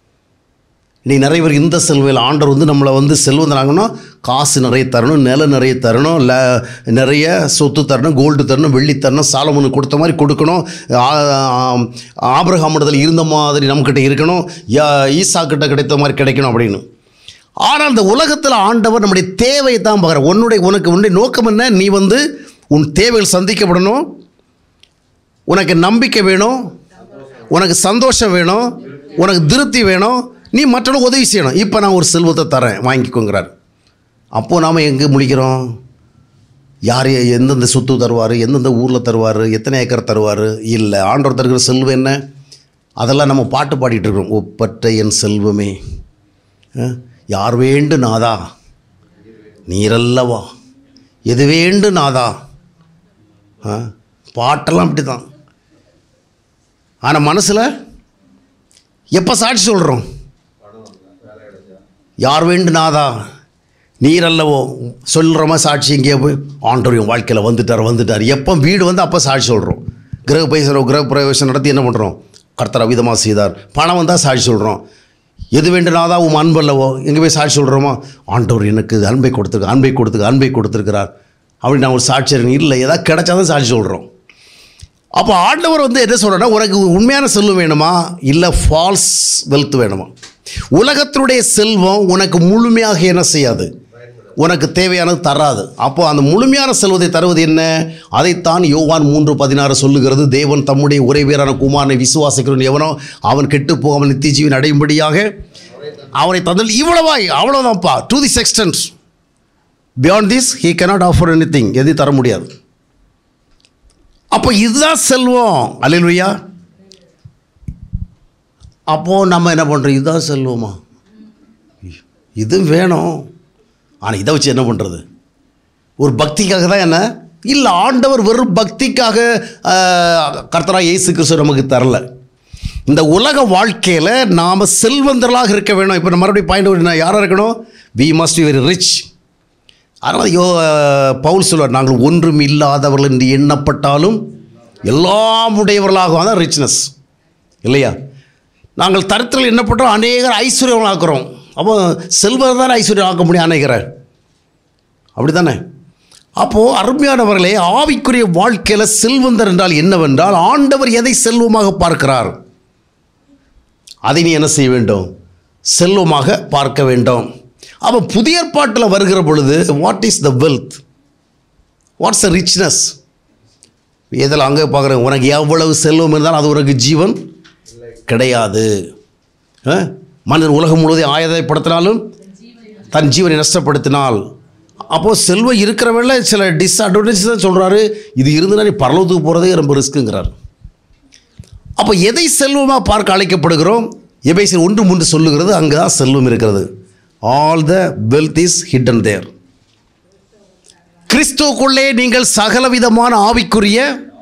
நீ நிறைய பேர் இந்த செல்வையில் ஆண்டவர் வந்து நம்மளை வந்து செல்வம் தராங்கன்னா காசு நிறைய தரணும் நிலம் நிறைய தரணும் ல நிறைய சொத்து தரணும் கோல்டு தரணும் வெள்ளி தரணும் சாலமனுக்கு கொடுத்த மாதிரி கொடுக்கணும் ஆ- ஆபிரகாமிடத்தில் இருந்த மாதிரி நம்மக்கிட்ட இருக்கணும் யா- ஈசா கிட்ட கிடைத்த மாதிரி கிடைக்கணும் அப்படின்னு ஆனால் இந்த உலகத்தில் ஆண்டவர் நம்முடைய தேவையை தான் பார்க்குற உன்னுடைய உனக்கு உன்னுடைய நோக்கம் என்ன நீ வந்து உன் தேவைகள் சந்திக்கப்படணும் உனக்கு நம்பிக்கை வேணும் உனக்கு சந்தோஷம் வேணும் உனக்கு திருப்தி வேணும் நீ மற்றவங்களுக்கு உதவி செய்யணும் இப்போ நான் ஒரு செல்வத்தை தரேன் வாங்கிக்கோங்கிறார் அப்போது நாம் எங்கே முடிக்கிறோம் யார் எந்தெந்த சொத்து தருவார் எந்தெந்த ஊரில் தருவார் எத்தனை ஏக்கர் தருவார் இல்லை ஆண்டவர் தருகிற செல்வம் என்ன அதெல்லாம் நம்ம பாட்டு பாடிட்டு இருக்கிறோம் ஒப்பற்ற என் செல்வமே அஹ், யார் வேண்டு நாதா நீரல்லவா எது வேண்டு நாதா ஆ பாட்டெல்லாம் அப்படி தான் ஆனால் மனசில் எப்போ சாட்சி சொல்கிறோம் யார் வேண்டு நாதா நீர் அல்லவோ சொல்கிறோமா சாட்சி எங்கேயோ போய் ஆண்டவர் என் வாழ்க்கையில் வந்துட்டார் வந்துட்டார் எப்போ வீடு வந்து அப்போ சாட்சி சொல்கிறோம் கிரக பைசரம் கிரக பிரவேசம் நடத்தி என்ன பண்ணுறோம் கர்த்தர் அவிதமாக செய்தார் பணம் வந்தால் சாட்சி சொல்கிறோம் எது வேண்டுனாதா உன் அன்பு அல்லவோ எங்கே போய் சாட்சி சொல்கிறோமா ஆண்டவர் எனக்கு அன்பை கொடுத்துருக்கு அன்பை கொடுத்துருக்கு அன்பை கொடுத்துருக்கிறார் அப்படி நான் ஒரு சாட்சி இருக்கேன். இல்லை ஏதாவது கிடைச்சாதான் சாட்சி சொல்கிறோம் அப்போ ஆண்டவர் வந்து என்ன சொல்கிறேன்னா உனக்கு உண்மையான செல்வம் வேணுமா இல்லை ஃபால்ஸ் வெல்த் வேணுமா உலகத்தினுடைய செல்வம் உனக்கு முழுமையாக என்ன செய்யாது உனக்கு தேவையானது தராது அப்போ அந்த முழுமையான செல்வத்தை தருவது என்ன அதைத்தான் யோவான் மூன்று பதினாறு சொல்லுகிறது தேவன் தம்முடைய ஒரே பேரான குமாரனை விசுவாசிக்கிறவன் எவனோ அவன் கெட்டு போகாமல் நித்திய ஜீவன் அடையும்படியாக அவனை தந்தல் இவ்வளவாய் அவ்வளோதான்ப்பா to this extent beyond this he cannot offer anything எதையும் தர முடியாது அப்போ இதுதான் செல்வம் அல்லையா அப்போது நம்ம என்ன பண்ணுறோம் இதுதான் செல்வமா இது வேணும் ஆனால் இதை வச்சு என்ன பண்ணுறது ஒரு பக்திக்காக தான் என்ன இல்லை ஆண்டவர் வெறும் பக்திக்காக கர்த்தரா இயேசு கிறிஸ்து நமக்கு தரல இந்த உலக வாழ்க்கையில் நாம் செல்வந்தர்களாக இருக்க வேணும் இப்போ நம்ம மறுபடியும் பாயிண்ட் யாராக இருக்கணும் we must be very rich அதனால் யோ பவுல் சொல்வார் நாங்கள் ஒன்றும் இல்லாதவர்கள் என்று எண்ணப்பட்டாலும் எல்லாம் உடையவர்களாக தான் ரிச்னஸ் இல்லையா நாங்கள் தரத்தில் எண்ணப்பட்டோம் அநேகர் ஐஸ்வர்யம் ஆக்குறோம் அப்போ செல்வர் தான் ஐஸ்வர்யம் ஆக்க முடியும் அநேகரை அப்படி தானே அப்போது அருமையானவர்களே ஆவிக்குரிய வாழ்க்கையில் செல்வந்தர் என்றால் என்னவென்றால் ஆண்டவர் எதை செல்வமாக பார்க்கிறார் அதை நீ என்ன செய்ய வேண்டும் செல்வமாக பார்க்க வேண்டும் அப்போ புதிய ஏற்பாட்டில் வருகிற பொழுது what is the wealth what's the richness இதில் அங்கே பார்க்குறேன் உனக்கு எவ்வளவு செல்வம் இருந்தாலும் அது உனக்கு ஜீவன் கிடையாது ஆ? மனிதன் உலகம் முழுவதும் ஆயதைப்படுத்தினாலும் தன் ஜீவனை நஷ்டப்படுத்தினால் அப்போது செல்வம் இருக்கிறவங்கள சில டிஸ்அட்வான்டேஜ் தான் சொல்கிறாரு இது இருந்துனா நீ பரலோகத்துக்கு போகிறதே ரொம்ப ரிஸ்க்குங்கிறார் அப்போ எதை செல்வமாக பார்க்க அழைக்கப்படுகிறோம் எபேசியர் ஒன்று மூன்று சொல்லுகிறது அங்கே தான் செல்வம் இருக்கிறது all the wealth is hidden there கிறிஸ்துவுக்குள்ளே நீங்கள் சகலவிதமான ஆவிக்குரிய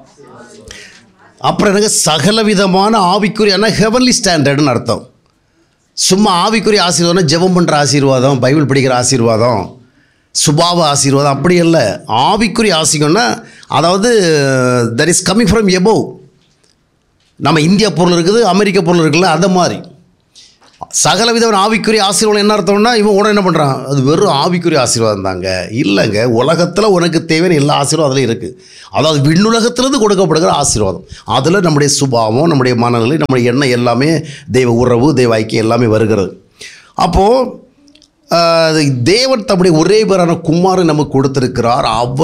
அப்புறம் எனக்கு சகலவிதமான ஆவிக்குரிய ஹெவன்லி ஸ்டாண்டர்டுன்னு அர்த்தம் சும்மா ஆவிக்குரிய ஆசீர்வாதம் ஜெபம் பண்ணுற ஆசீர்வாதம் பைபிள் படிக்கிற ஆசீர்வாதம் சுபாவ ஆசீர்வாதம் அப்படி இல்லை ஆவிக்குரிய ஆசீர்வாதம்னா அதாவது that is coming from above நம்ம இந்தியா பொருள் இருக்குது அமெரிக்க பொருள் இருக்குல்ல அந்த மாதிரி சகல விதமான ஆவிக்குரிய ஆசீர்வாதம் என்ன அர்த்தம்னா இவன் உடனே என்ன பண்ணுறான் அது வெறும் ஆவிக்குரிய ஆசீர்வாதம் தாங்க இல்லைங்க உலகத்தில் உனக்கு தேவையான எல்லா ஆசீர்வாதம் அதில் இருக்குது அதாவது விண்ணுலகத்திலிருந்து கொடுக்கப்படுகிற ஆசீர்வாதம் அதில் நம்முடைய சுபாவம் நம்முடைய மனநிலை நம்முடைய எண்ணம் எல்லாமே தெய்வ உறவு தெய்வ ஐக்கியம் எல்லாமே வருகிறது அப்போது தேவன் தம்முடைய ஒரே பேரான குமாரை நமக்கு கொடுத்திருக்கிறார் அவர்